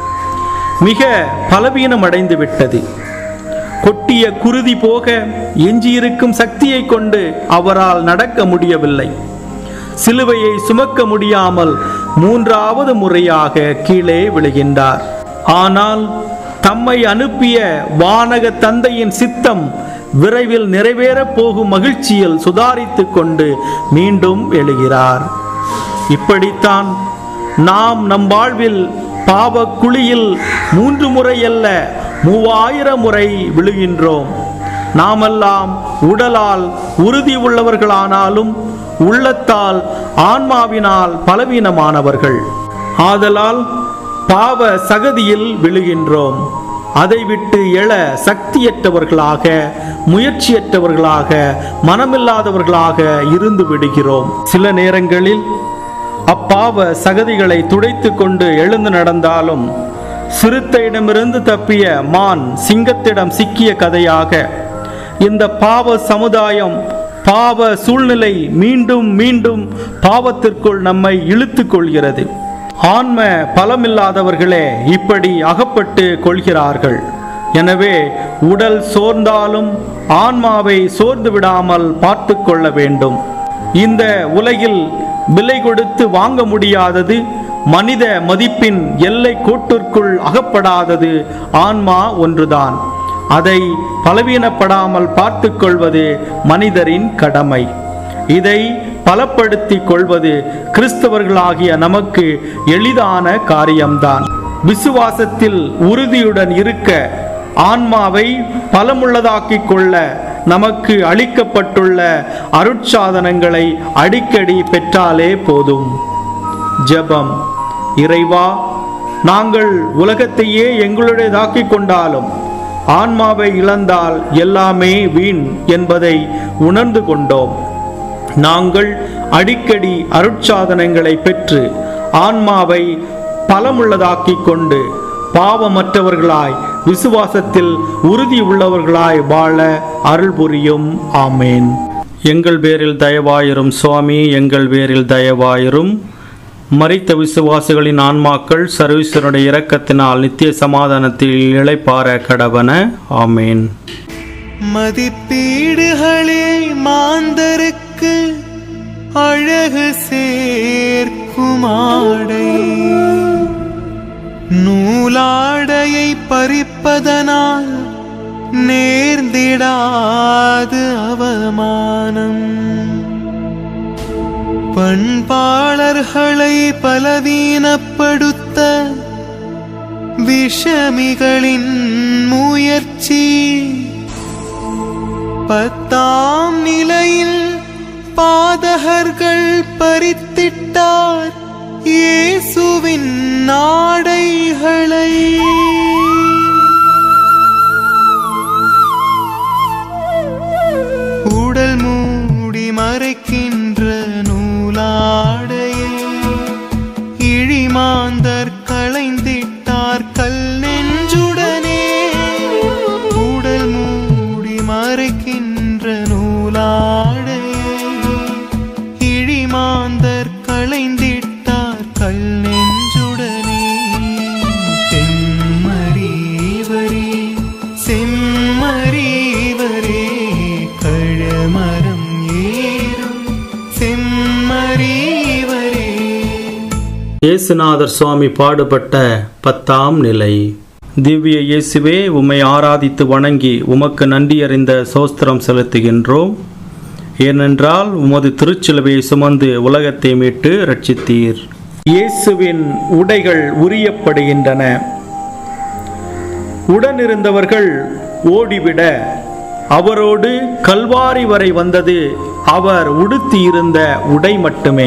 மிக பலவீனமடைந்து விட்டது கொட்டிய குருதி போக எஞ்சியிருக்கும் சக்தியை கொண்டு அவரால் நடக்க முடியவில்லை சிலுவையை சுமக்க முடியாமல் மூன்றாவது முறையாக கீழே விழுகின்றார் ஆனால் தம்மை அனுப்பிய வானக தந்தையின் சித்தம் விரைவில் நிறைவேறப் போகும் மகிழ்ச்சியில் சுதாரித்துக் கொண்டு மீண்டும் எழுகிறார் இப்படித்தான் நாம் நம் வாழ்வில் பாவ குழியில் மூன்று முறை அல்ல மூவாயிரம் முறை விழுகின்றோம் நாமெல்லாம் உடலால் உறுதி உள்ளவர்களானாலும் உள்ளத்தால் ஆன்மாவினால் பலவீனமானவர்கள் ஆதலால் பாவ சகதியில் விழுகின்றோம் அதை விட்டு எழ சக்தியற்றவர்களாக முயற்சியற்றவர்களாக மனமில்லாதவர்களாக இருந்து விடுகிறோம் சில நேரங்களில் அப்பாவ சகதிகளை துடைத்து கொண்டு எழுந்து நடந்தாலும் சிறுத்தையிடமிருந்து தப்பிய மான் சிங்கத்திடம் சிக்கிய கதையாக இந்த பாவ சமுதாயம் பாவ சூழ்நிலை மீண்டும் மீண்டும் பாவத்திற்குள் நம்மை இழுத்து கொள்கிறது ஆன்ம பலமில்லாதவர்களே இப்படி அகப்பட்டு கொள்கிறார்கள் எனவே உடல் சோர்ந்தாலும் ஆன்மாவை சோர்ந்து விடாமல் பார்த்து கொள்ள வேண்டும் இந்த உலகில் விலை கொடுத்து வாங்க முடியாதது மனித மதிப்பின் எல்லை கோட்டிற்குள் அகப்படாதது ஆன்மா ஒன்றுதான் அதை பலவீனப்படாமல் பார்த்து கொள்வது மனிதரின் கடமை இதை பலப்படுத்திக் கொள்வது கிறிஸ்தவர்களாகிய நமக்கு எளிதான காரியம்தான் விசுவாசத்தில் உறுதியுடன் இருக்க ஆன்மாவை பலமுள்ளதாக்கிக் கொள்ள நமக்கு அளிக்கப்பட்டுள்ள அருட்சாதனங்களை அடிக்கடி பெற்றாலே போதும் ஜெபம் இறைவா நாங்கள் உலகத்தையே எங்களுடையதாக்கிக் கொண்டாலும் ஆன்மாவை இழந்தால் எல்லாமே வீண் என்பதை உணர்ந்து கொண்டோம் நாங்கள் அடிக்கடி அருட்சாதனங்களை பெற்று ஆன்மாவை பலமுள்ளதாக்கிக் கொண்டு பாவமற்றவர்களாய் விசுவாசத்தில் உறுதி உள்ளவர்களாய் வாழ அருள் புரியும் ஆமேன் எங்கள் பேரில் தயவாயிரும் சுவாமி எங்கள் பேரில் தயவாயிரும் மரித்த விசுவாசிகளின் ஆன்மாக்கள் சர்வீஸ்வருடைய இரக்கத்தினால் நித்திய சமாதானத்தில் இளைப்பார கடவன ஆமேன்
மதிப்பீடுகளே மாந்தருக்கு அழகு சேர்க்குமாடை நூலாடையை பறிப்பதனால் நேர்ந்திடாது அவமானம் பண்பாளர்களை பலவீனப்படுத்த விஷமிகளின் முயற்சி பத்தாம் நிலையில் பாதகர்கள் பறித்திட்டார் இயேசுவின் நாடைகளை உடல் மூடி மறைக்கின்ற நூலாடையை இழிமாந்தர் களைந்திட்டார் கல் நெஞ்சுடனே உடல் மூடி மறைக்கின்ற நூலாடையை இழிமாந்தர் களைந்திட்டார் கல் நெஞ்சுடனே தென்மறிவரே செம்மறிவரே கழமரம் ஏறும் செம்மறிவரே
இயேசுநாதர் சுவாமி பாடுபட்ட பத்தாம் நிலை திவ்ய இயேசுவே உம்மை ஆராதித்து வணங்கி உமக்கு நன்றியறிந்த சோஸ்திரம் செலுத்துகின்றோம் ஏனென்றால் உமது திருச்சிலுவையை சுமந்து உலகத்தை மீட்டு ரட்சித்தீர் இயேசுவின் உடைகள் உரியப்படுகின்றன உடனிருந்தவர்கள் ஓடிவிட அவரோடு கல்வாரி வரை வந்தது அவர் உடுத்தியிருந்த உடை மட்டுமே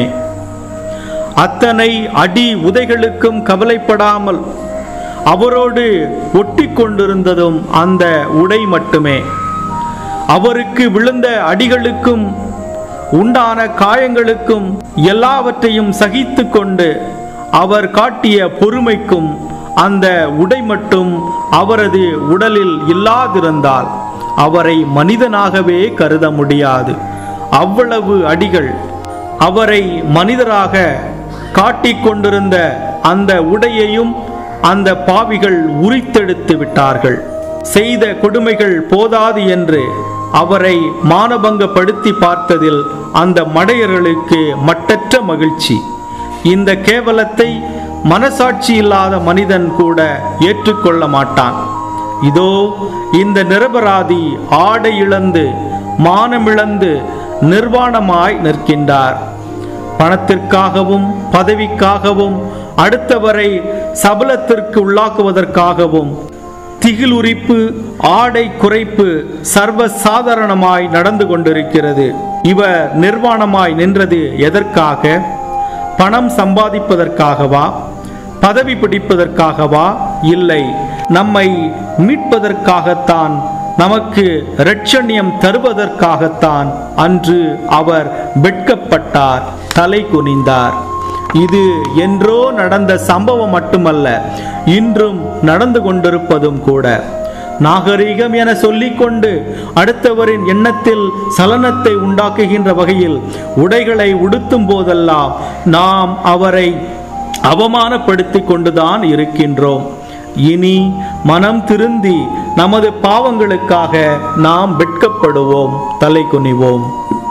அத்தனை அடி உதைகளுக்கும் கவலைப்படாமல் அவரோடு ஒட்டி கொண்டிருந்ததும் அந்த உடை மட்டுமே அவருக்கு விழுந்த அடிகளுக்கும் உண்டான காயங்களுக்கும் எல்லாவற்றையும் சகித்து கொண்டு அவர் காட்டிய பொறுமைக்கும் அந்த உடை மட்டும் அவரது உடலில் இல்லாதிருந்தால் அவரை மனிதனாகவே கருத முடியாது அவ்வளவு அடிகள் அவரை மனிதராக காட்டிக் கொண்டிருந்த அந்த உடையையும் அந்த பாவிகள் உரித்தெடுத்து விட்டார்கள் செய்த கொடுமைகள் போதாது என்று அவரை மானபங்கப்படுத்தி பார்த்ததில் அந்த மடையர்களுக்கு மட்டற்ற மகிழ்ச்சி இந்த கேவலத்தை மனசாட்சி இல்லாத மனிதன் கூட ஏற்றுக்கொள்ள மாட்டான் இதோ இந்த நிரபராதி ஆடை இழந்து மானமிழந்து நிர்வாணமாய் நிற்கின்றார் பணத்திற்காகவும் பதவிக்காகவும் அடுத்தவரை சபலத்திற்கு உள்ளாக்குவதற்காகவும் திகிலுரிப்பு ஆடை குறைப்பு சர்வ சாதாரணமாய் நடந்து கொண்டிருக்கிறது இவர் நிர்வாணமாய் நின்றது எதற்காக பணம் சம்பாதிப்பதற்காகவா பதவி பிடிப்பதற்காகவா இல்லை நம்மை மீட்பதற்காகத்தான் நமக்கு இரட்சணியம் தருவதற்காகத்தான் அன்று அவர் வெட்கப்பட்டார் தலை குனிந்தார் இது என்றோ நடந்த சம்பவம் மட்டுமல்ல இன்றும் நடந்து கொண்டிருப்பதும் கூட நாகரீகம் என சொல்லிக்கொண்டு அடுத்தவரின் எண்ணத்தில் சலனத்தை உண்டாக்குகின்ற வகையில் உடைகளை உடுத்தும் போதெல்லாம் நாம் அவரை அவமானப்படுத்தி கொண்டுதான் இருக்கின்றோம் இனி மனம் திருந்தி நமது பாவங்களுக்காக நாம் வெட்கப்படுவோம் தலை குனிவோம்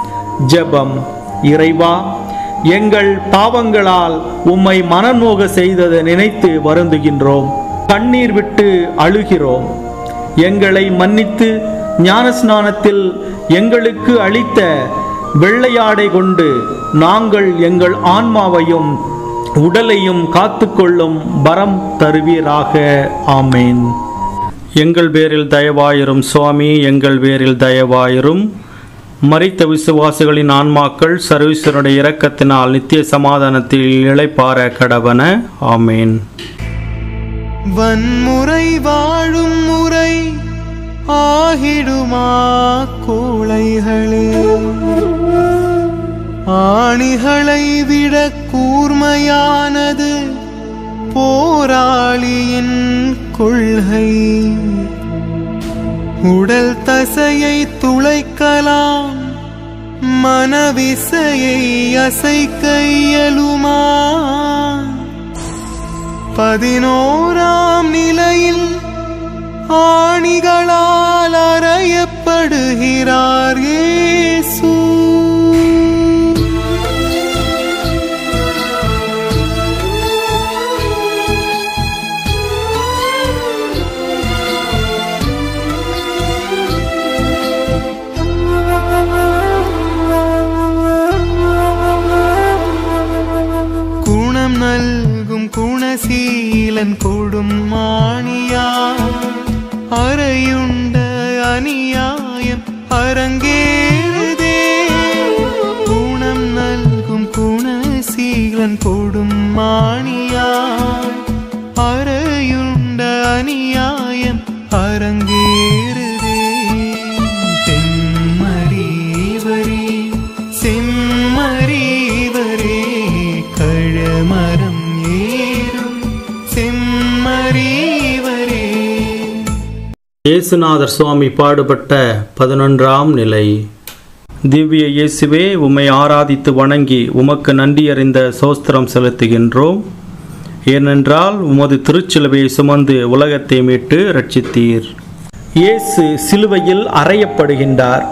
ஜெபம் இறைவா எங்கள் பாவங்களால் உம்மை மனநோக செய்ததை நினைத்து வருந்துகின்றோம் கண்ணீர் விட்டு அழுகிறோம் எங்களை மன்னித்து ஞானஸ்நானத்தில் எங்களுக்கு அளித்த வெள்ளையாடை கொண்டு நாங்கள் எங்கள் ஆன்மாவையும் உடலையும் காத்துக்கொள்ளும் வரம் தருவீராக ஆமேன் எங்கள் பேரில் தயவாயிரும் சுவாமி எங்கள் பேரில் தயவாயிரும் மரித்த விசுவாசிகளின் ஆன்மாக்கள் சர்வீஸ்வருடைய இரக்கத்தினால் நித்திய சமாதானத்தில் இளைப்பார கடவன ஆமேன்
வன்முறை வாழும் முறை ஆகிடுமா கோளைகளே ஆணிகளை விட கூர்மையானது போராளியின் கொள்கை உடல் தசையை துளைக்கலாம் மனவிசையை அசைக்க இயலுமா பதினோராம் நிலையில் ஆணிகளால் அறையப்படுகிறார் இயேசு குணம் നൽകും കുണശീലൻ കൊടും മാണിയാ അറയുണ്ട അനിയായം അരങ്ങേറുതേ ഗുണം നൽകും കുണശീലൻ കൊടും മാണിയാ അറയുണ്ട അനിയായം അരങ്ങേറുതേ തെന്മരീവരേ செம்மறிவரே கழமரம் ஏறும் செம்மறிவரே
இயேசுநாதர் சுவாமி பாடுபட்ட பதினொன்றாம் நிலை திவ்ய இயேசுவே உம்மை ஆராதித்து வணங்கி உமக்கு நன்றியறிந்த சோஸ்திரம் செலுத்துகின்றோம் ஏனென்றால் உமது திருச்சிலுவையை சுமந்து உலகத்தை மீட்டு ரட்சித்தீர் இயேசு சிலுவையில் அறையப்படுகின்றார்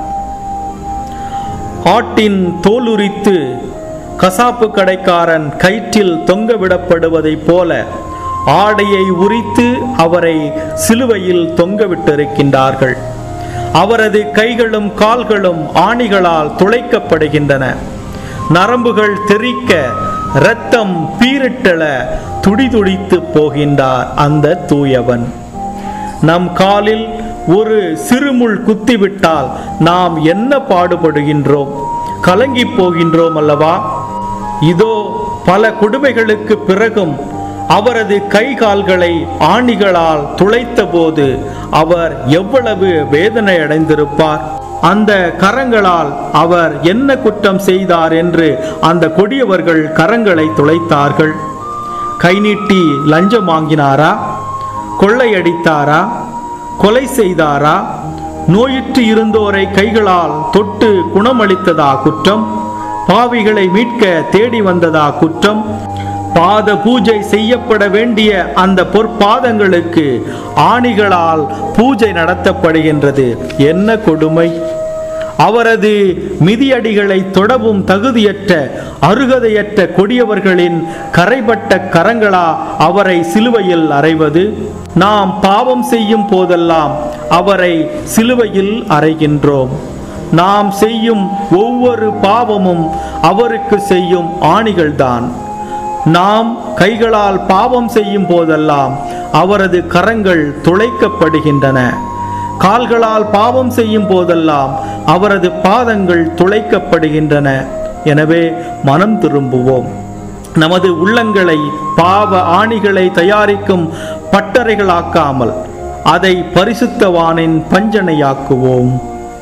ஆட்டின் தோலுரித்து கசாப்பு கடைக்காரன் கயிற்றில் தொங்கவிடப்படுவதைப் போல ஆடையை உரித்து அவரை சிலுவையில் தொங்கவிட்டிருக்கின்றார்கள் அவரது கைகளும் கால்களும் ஆணிகளால் துளைக்கப்படுகின்றன நரம்புகள் தெறிக்க இரத்தம் பீரிட்டள துடிதுடித்து போகின்றார் அந்த தூயவன் நம் காலில் ஒரு சிறுமுள் குத்திவிட்டால் நாம் என்ன பாடுபடுகின்றோம் கலங்கி போகின்றோம் அல்லவா இதோ பல கொடுமைகளுக்கு பிறகும் அவரது கை கால்களை ஆணிகளால் துளைத்த போது அவர் எவ்வளவு வேதனை அடைந்திருப்பார் அந்த கரங்களால் அவர் என்ன குற்றம் செய்தார் என்று அந்த கொடியவர்கள் கரங்களை துளைத்தார்கள் கை நீட்டி லஞ்சம் வாங்கினாரா கொள்ளையடித்தாரா கொலை செய்தாரா நோயுற்று இருந்தோரை கைகளால் தொட்டு குணமளித்ததா குற்றம் பாவிகளை மீட்க தேடி வந்ததா குற்றம் பாத பூஜை செய்யப்பட வேண்டிய அந்த பொற்பாதங்களுக்கு ஆணிகளால் பூஜை நடத்தப்படுகின்றது என்ன கொடுமை அவரது மிதியடிகளை தொடவும் தகுதியற்ற அருகதையற்ற கொடியவர்களின் கரைபட்ட கரங்களா அவரை சிலுவையில் அறைவது நாம் பாவம் செய்யும் போதெல்லாம் அவரை சிலுவையில் அறைகின்றோம் நாம் செய்யும் ஒவ்வொரு பாவமும் அவருக்கு செய்யும் ஆணிகள்தான் நாம் கைகளால் பாவம் செய்யும் போதெல்லாம் அவரது கரங்கள் துளைக்கப்படுகின்றன கால்களால் பாவம் செய்யும் போதெல்லாம் அவரது பாதங்கள் துளைக்கப்படுகின்றன எனவே மனம் திரும்புவோம் நமது உள்ளங்களை பாவ ஆணிகளை தயாரிக்கும் பட்டறைகளாக்காமல் அதை பரிசுத்தவானின் பஞ்சனையாக்குவோம்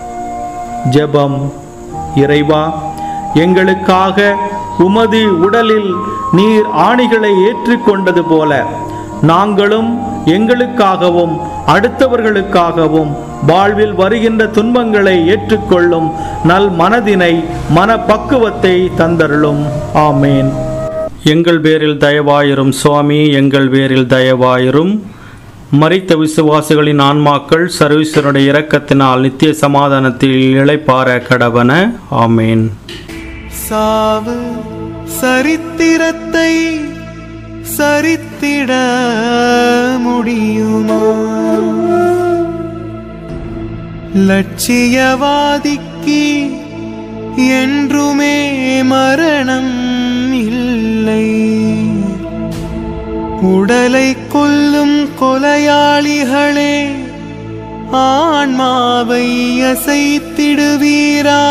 ஜெபம் இறைவா எங்களுக்காக உமது உடலில் நீர் ஆணிகளை ஏற்றுக்கொண்டது போல நாங்களும் எங்களுக்காகவும் அடுத்தவர்களுக்காகவும் வாழ்வில் வருகின்ற துன்பங்களை ஏற்றுக்கொள்ளும் நல் மனதினை மனப்பக்குவத்தை தந்தருளும் ஆமேன் எங்கள் பேரில் தயவாயிரும் சுவாமி எங்கள் பேரில் தயவாயிரும் மரித்த விசுவாசிகளின் ஆன்மாக்கள் சர்வீஸ்வருடைய இரக்கத்தினால் நித்திய சமாதானத்தில் இளைப்பார கடவன ஆமேன்
சாவு சரித்திரத்தை சரித்திட முடியுமா லட்சியவாதிக்கு என்றுமே மரணம் இல்லை உடலை கொல்லும் கொலையாளிகளே ஆன்மாவை அசைத்திடுவீரா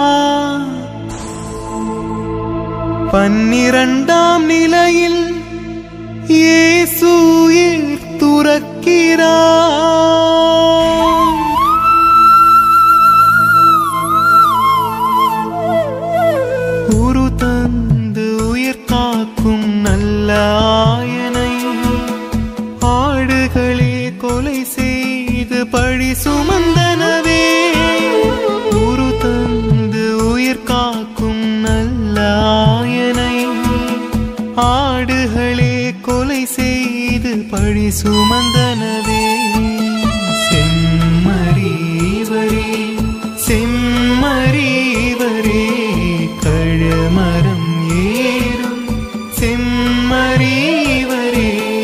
பன்னிரண்டாம் நிலையில் இயேசு துறக்கிறார் உரு தந்து உயிர் காக்கும் நல்ல ஆயனை ஆடுகளே கொலை செய்து பழி சுமந்தனவே உரு தந்து உயிர் காக்கும் நல்ல ஆயனை ஆடுகளே கொலை செய்து பழி சுமந்தனவே செம்மறிவரே செம்மறிவரே கழமரம் ஏறும் செம்மறிவரே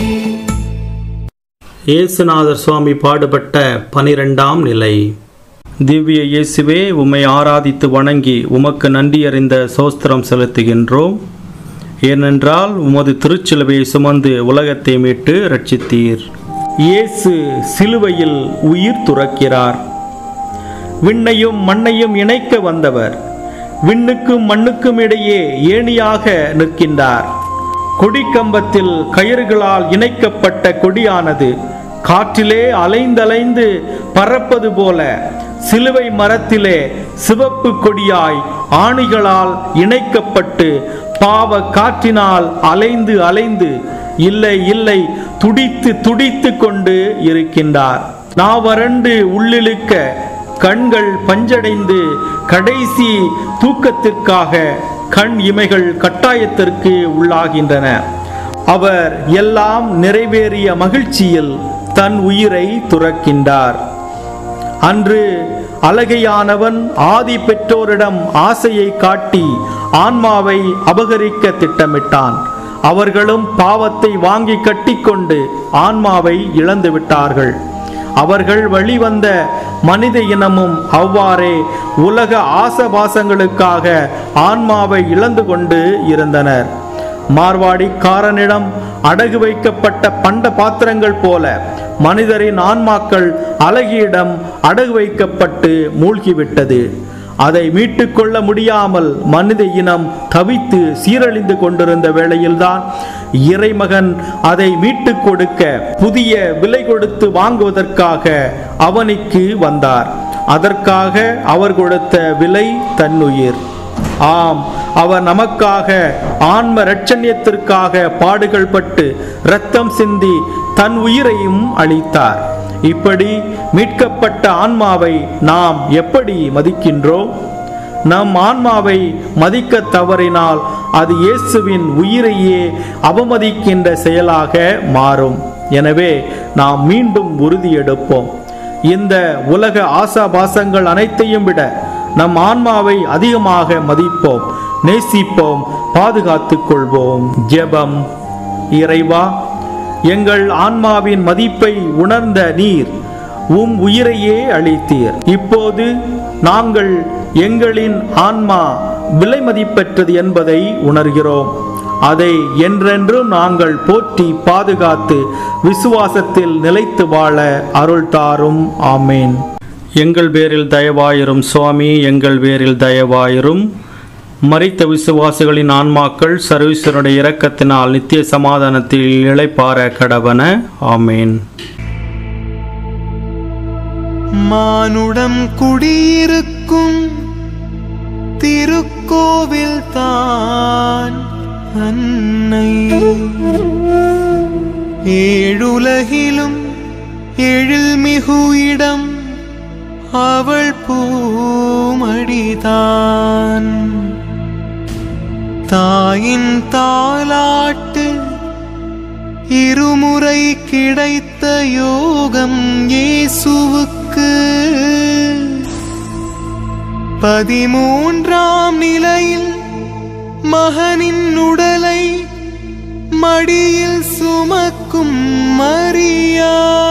இயேசுநாதர் சுவாமி பாடுபட்ட பனிரெண்டாம் நிலை திவ்ய இயேசுவே உம்மை ஆராதித்து வணங்கி உமக்கு நன்றியறிந்த சோஸ்திரம் செலுத்துகின்றோம் ஏனென்றால் உமது திருச்சிலுவையை சுமந்து உலகத்தை மீட்டு ரட்சித்தீர் இயேசு சிலுவையில் உயிர் துறக்கிறார் விண்ணையும் மண்ணையும் இணைக்க வந்தவர் விண்ணுக்கும் மண்ணுக்கும் இடையே ஏணியாக நிற்கின்றார் கொடிக்கம்பத்தில் கயிறுகளால் இணைக்கப்பட்ட கொடியானது காற்றிலே அலைந்தலைந்து பறப்பது போல சிலுவை மரத்திலே சிவப்பு கொடியாய் ஆணிகளால் இணைக்கப்பட்டு பாவ காற்றினால் அலைந்து அலைந்து இல்லை இல்லை துடித்து துடித்து கொண்டு இருக்கின்றார் நாவரண்டு உள்ளிழுக்க கண்கள் பஞ்சடைந்து கடைசி தூக்கத்திற்காக கண் இமைகள் கட்டாயத்திற்கு உள்ளாகின்றன அவர் எல்லாம் நிறைவேறிய மகிழ்ச்சியில் தன் உயிரை துறக்கின்றார் அன்று அழகையானவன் ஆதி பெற்றோரிடம் ஆசையை காட்டி ஆன்மாவை அபகரிக்க திட்டமிட்டான் அவர்களும் பாவத்தை வாங்கி கட்டிக்கொண்டு ஆன்மாவை இழந்து விட்டார்கள் அவர்கள் வழிவந்த மனித இனமும் அவ்வாறே உலக ஆசபாசங்களுக்காக ஆன்மாவை இழந்து கொண்டு இருந்தனர் மார்வாடிக்காரனிடம் அடகு வைக்கப்பட்ட பண்ட பாத்திரங்கள் போல மனிதரின் ஆன்மாக்கள் அழகியிடம் அடகு வைக்கப்பட்டு மூழ்கிவிட்டது அதை மீட்டுக்கொள்ள முடியாமல் மனித இனம் தவித்து சீரழிந்து கொண்டிருந்த வேளையில்தான் இறைமகன் அதை மீட்டுக் கொடுக்க புதிய விலை கொடுத்து வாங்குவதற்காக அவனிக்கு வந்தார் அதற்காக அவர் கொடுத்த விலை தன்னுயிர் ஆம் அவர் நமக்காக ஆன்ம இரட்சண்யத்திற்காக பாடுகள் பட்டு இரத்தம் சிந்தி தன் உயிரையும் அளித்தார் இப்படி மீட்கப்பட்ட ஆன்மாவை நாம் எப்படி மதிக்கின்றோம் நம் ஆன்மாவை மதிக்க தவறினால் அது இயேசுவின் உயிரையே அவமதிக்கின்ற செயலாக மாறும் எனவே நாம் மீண்டும் உறுதியெடுப்போம் இந்த உலக ஆசாபாசங்கள் அனைத்தையும் விட நம் ஆன்மாவை அதிகமாக மதிப்போம் நேசிப்போம் பாதுகாத்துக் கொள்வோம் ஜெபம் இறைவா எங்கள் ஆன்மாவின் மதிப்பை உணர்ந்த நீர் உம் உயிரையே அளித்தீர் இப்போது நாங்கள் எங்களின் ஆன்மா விலை மதிப்பற்றது என்பதை உணர்கிறோம் அதை என்றென்றும் நாங்கள் போற்றி பாதுகாத்து விசுவாசத்தில் நிலைத்து வாழ அருள் தாரும் ஆமேன் எங்கள் பேரில் தயவாயிரும் சுவாமி எங்கள் பேரில் தயவாயிரும் மரித்த விசுவாசிகளின் ஆன்மாக்கள் சர்வீஸ்வருடைய இரக்கத்தினால் நித்திய சமாதானத்தில் இளைப்பார கடவன ஆமேன்
மானுடம் குடியிருக்கும் திருக்கோவில் தான் அன்னை ஏழுலகிலும் எழில்மிகு இடம் அவள் பூமடிதான் தாயின் தாலாட்டு இருமுறை கிடைத்த யோகம் இயேசுவுக்கு பதிமூன்றாம் நிலையில் மகனின் உடலை மடியில் சுமக்கும் மரியா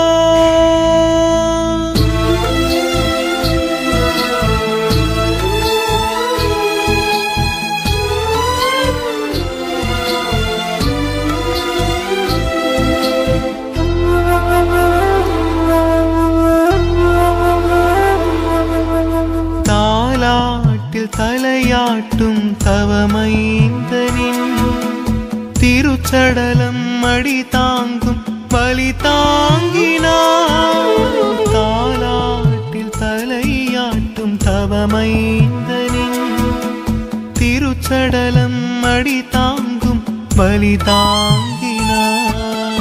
தாலாட்டில் தலையாட்டும் தவமைந்தனின் திருச்சடலம் மடி தாங்கும் பலி தாங்கினார் தாலாட்டில் தலையாட்டும் தவமைந்தனின் திருச்சடலம் மடி தாங்கும் பலி தாங்கினார்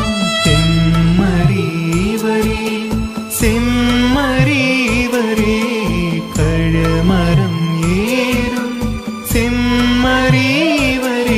செம்மறிவரே செம்மறிவரே கழமரம் ஏறும் செம்மறிவரே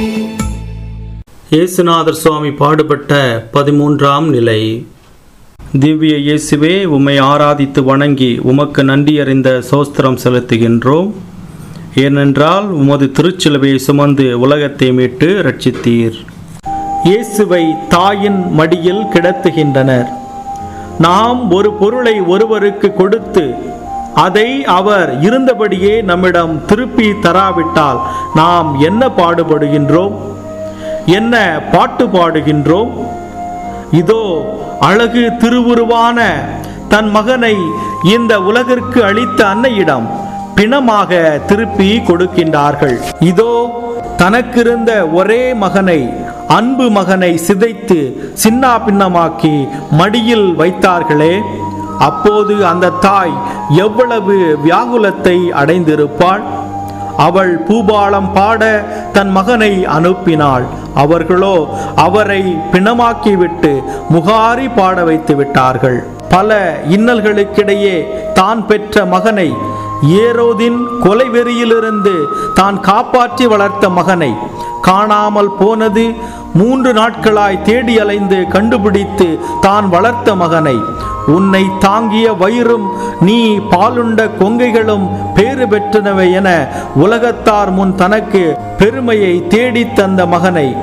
இயேசுநாதர் சுவாமி பாடுபட்ட பதிமூன்றாம் நிலை திவ்ய இயேசுவே உம்மை ஆராதித்து வணங்கி உமக்கு நன்றியறிந்த சோஸ்திரம் செலுத்துகின்றோம் ஏனென்றால் உமது திருச்சிலுவையை சுமந்து உலகத்தை மீட்டு ரட்சித்தீர் இயேசுவை தாயின் மடியில் கிடத்துகின்றனர் நாம் ஒரு பொருளை ஒருவருக்கு கொடுத்து அதை அவர் இருந்தபடியே நம்மிடம் திருப்பி தராவிட்டால் நாம் என்ன பாடுபடுகின்றோம் என்ன பாட்டு பாடுகின்றோம் இதோ அழகு திருவுருவான தன் மகனை இந்த உலகிற்கு அளித்த அன்னையிடம் பிணமாக திருப்பி கொடுக்கின்றார்கள் இதோ தனக்கிருந்த ஒரே மகனை அன்பு மகனை சிதைத்து சின்னா பின்னமாக்கி மடியில் வைத்தார்களே அப்போது அந்த தாய் எவ்வளவு வியாகுலத்தை அடைந்திருப்பாள் அவள் பூபாலம் பாட தன் மகனை அனுப்பினாள் அவர்களோ அவரை பிணமாக்கிவிட்டு முகாரி பாட வைத்து விட்டார்கள் பல இன்னல்களுக்கிடையே தான் பெற்ற மகனை ஏரோதின் கொலை வெறியிலிருந்து தான் காப்பாற்றி வளர்த்த மகனை காணாமல் போனது மூன்று நாட்களாய் தேடி அலைந்து கண்டுபிடித்து தான் வளர்த்த மகனை உன்னை தாங்கிய வயிறும் நீ பாலுண்ட கொங்கைகளும் பேறு பெற்றனவை என உலகத்தார் முன் தனக்கு பெருமையை தேடித் தந்த மகனை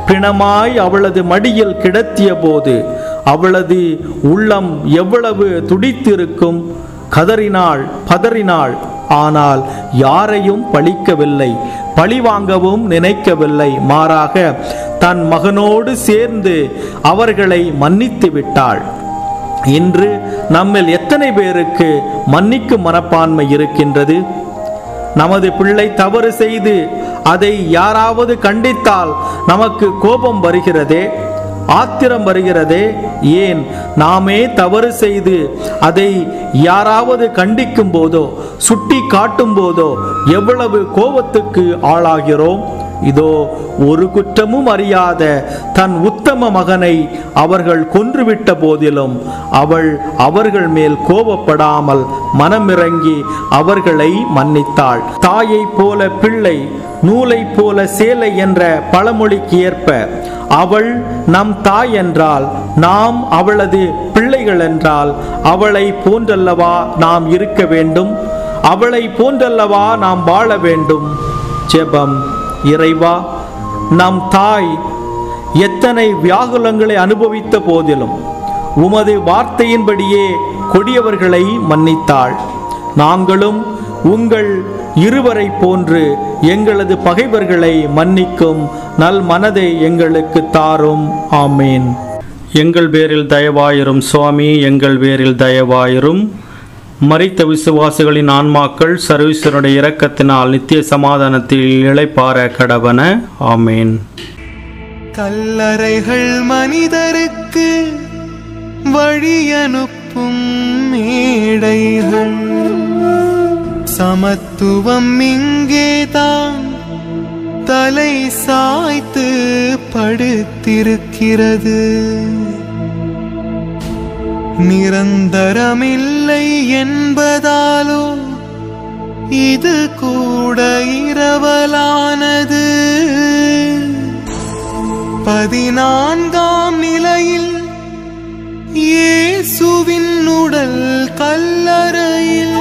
பிணமாய் அவளது மடியில் கிடத்திய போது அவளது உள்ளம் எவ்வளவு துடித்திருக்கும் கதறினாள் பதறினாள் ஆனால் யாரையும் பழிக்கவில்லை பழிவாங்கவும் நினைக்கவில்லை மாறாக தன் மகனோடு சேர்ந்து அவர்களை மன்னித்து விட்டாள் இன்று நம்மில் எத்தனை பேருக்கு மன்னிக்கும் மனப்பான்மை இருக்கின்றது நமது பிள்ளை தவறு செய்து அதை யாராவது கண்டித்தால் நமக்கு கோபம் வருகிறதே ஆத்திரம் வருகிறதே ஏன் நாமே தவறு செய்து அதை யாராவது கண்டிக்கும் போதோ சுட்டி காட்டும் போதோ எவ்வளவு கோபத்துக்கு ஆளாகிறோம் இதோ ஒரு குற்றமும் அறியாத தன் உத்தம மகனை அவர்கள் கொன்றுவிட்ட போதிலும் அவள் அவர்கள் மேல் கோபப்படாமல் மனமிறங்கி அவர்களை மன்னித்தாள் தாயைப் போல பிள்ளை நூலைப் போல சேலை என்ற பழமொழிக்கு ஏற்ப அவள் நம் தாய் என்றால் நாம் அவளது பிள்ளைகள் என்றால் அவளை போன்றல்லவா நாம் இருக்க வேண்டும் அவளை போன்றல்லவா நாம் வாழ வேண்டும் ஜெபம் இறைவா நம் தாய் எத்தனை வியாகுலங்களை அனுபவித்த போதிலும் உமது வார்த்தையின்படியே கொடியவர்களை மன்னித்தாள் நாங்களும் உங்கள் இருவரை போன்று எங்களது பகைவர்களை மன்னிக்கும் நல் மனதை எங்களுக்கு தாரும் ஆமேன் எங்கள் பேரில் தயவாயிரும் சுவாமி எங்கள் பேரில் தயவாயிரும் மரித்த விசுவாசிகளின் ஆன்மாக்கள் சர்வீஸ்வருடைய இரக்கத்தினால் நித்திய சமாதானத்தில் இளைப்பார கடவன ஆமேன்
கல்லறைகள் மனிதருக்கு வழி அனுப்பும் மேடைகள் சமத்துவம் இங்கேதான் தலை சாய்த்து படுத்திருக்கிறது நிரந்தரமில்லை என்பதாலோ இது கூட இரவலானது பதினான்காம் நிலையில் இயேசுவின் உடல் கல்லறையில்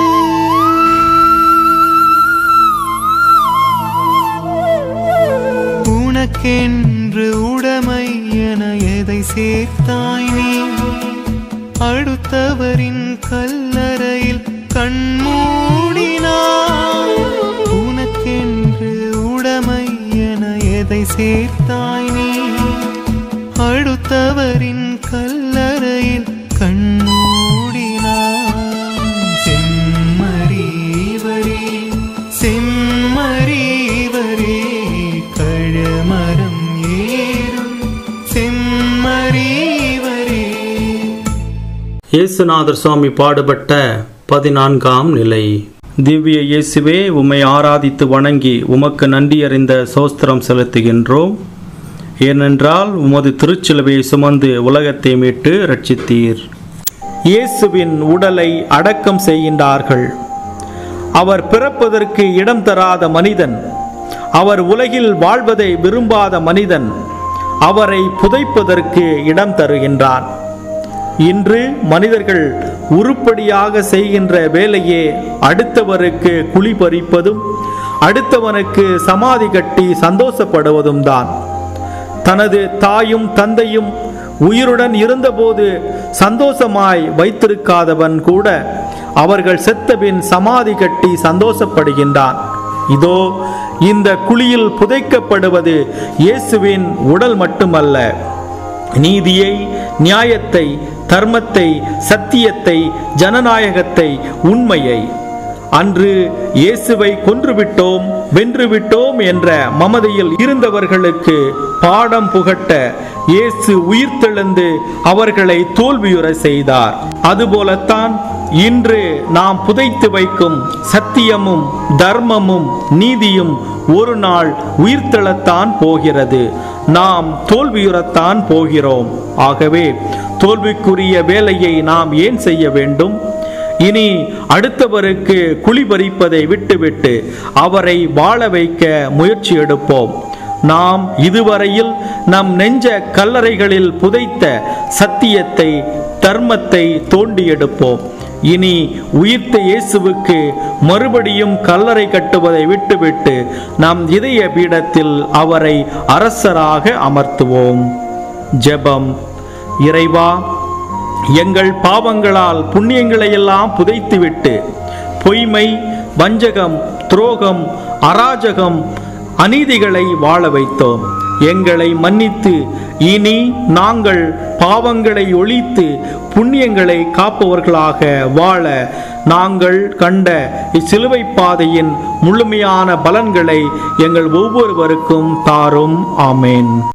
உனக்கென்று உடைமை என எதை சேர்த்தாய் நீ அடுத்தவரின் கல்லறையில் கண்மூடினாய் உனக்கென்று உடைமை என எதை சேர்த்தாய் நீ அடுத்தவரின் கல்லறையில் கண்மூடினாய் செம்மறிவரே செம்மறிவரே கழமரம் ஏறும் செம்மறிவரே
இயேசுநாதர் சுவாமி பாடுபட்ட பதினான்காம் நிலை திவ்ய இயேசுவே உம்மை ஆராதித்து வணங்கி உமக்கு நன்றி அறிந்த சோஸ்திரம் செலுத்துகின்றோம் ஏனென்றால் உமது திருச்சிலுவையை சுமந்து உலகத்தை மீட்டு ரட்சித்தீர் இயேசுவின் உடலை அடக்கம் செய்கின்றார்கள் அவர் பிறப்பதற்கு இடம் தராத மனிதன் அவர் உலகில் வாழ்வதை விரும்பாத மனிதன் அவரை புதைப்பதற்கு இடம் தருகின்றான் இன்று மனிதர்கள் உருப்படியாக செய்கின்ற வேலையே அடுத்தவருக்கு குழி பறிப்பதும் அடுத்தவனுக்கு சமாதி கட்டி சந்தோஷப்படுவதும் தான் தனது தாயும் தந்தையும் உயிருடன் இருந்தபோது சந்தோஷமாய் வைத்திருக்காதவன் கூட அவர்கள் செத்தபின் சமாதி கட்டி சந்தோஷப்படுகின்றான் இதோ இந்த குழியில் புதைக்கப்படுவது இயேசுவின் உடல் மட்டுமல்ல நீதியை நியாயத்தை தர்மத்தை சத்தியத்தை ஜனநாயகத்தை உண்மையை அன்று இயேசுவை கொன்றுவிட்டோம் வென்றுவிட்டோம் என்ற மமதையில் இருந்தவர்களுக்கு பாடம் புகட்ட இயேசு உயிர்த்தெழுந்து அவர்களை தோல்வியுற செய்தார் அதுபோலத்தான் இன்று நாம் புதைத்து வைக்கும் சத்தியமும் தர்மமும் நீதியும் ஒரு நாள் உயிர்த்தெழத்தான் போகிறது நாம் தோல்வியுறத்தான் போகிறோம் ஆகவே தோல்விக்குரிய வேலையை நாம் ஏன் செய்ய வேண்டும் இனி அடுத்தவருக்கு குழி பறிப்பதை விட்டுவிட்டு அவரை வாழ வைக்க முயற்சி எடுப்போம் நாம் இதுவரையில் நம் நெஞ்ச கல்லறைகளில் புதைத்த சத்தியத்தை தர்மத்தை தோண்டி எடுப்போம் இனி உயிர்த்த இயேசுவுக்கு மறுபடியும் கல்லறை கட்டுவதை விட்டுவிட்டு நம் இதய பீடத்தில் அவரை அரசராக அமர்த்துவோம் ஜெபம் இறைவா எங்கள் பாவங்களால் புண்ணியங்களை எல்லாம் புதைத்துவிட்டு பொய்மை வஞ்சகம் துரோகம் அராஜகம் அநீதிகளை வாழ வைத்தோம் எங்களை மன்னித்து இனி நாங்கள் பாவங்களை ஒழித்து புண்ணியங்களை காப்பவர்களாக வாழ நாங்கள் கண்ட இச்சிலுவை பாதையின் முழுமையான பலன்களை எங்கள் ஒவ்வொருவருக்கும் தாரும் ஆமேன்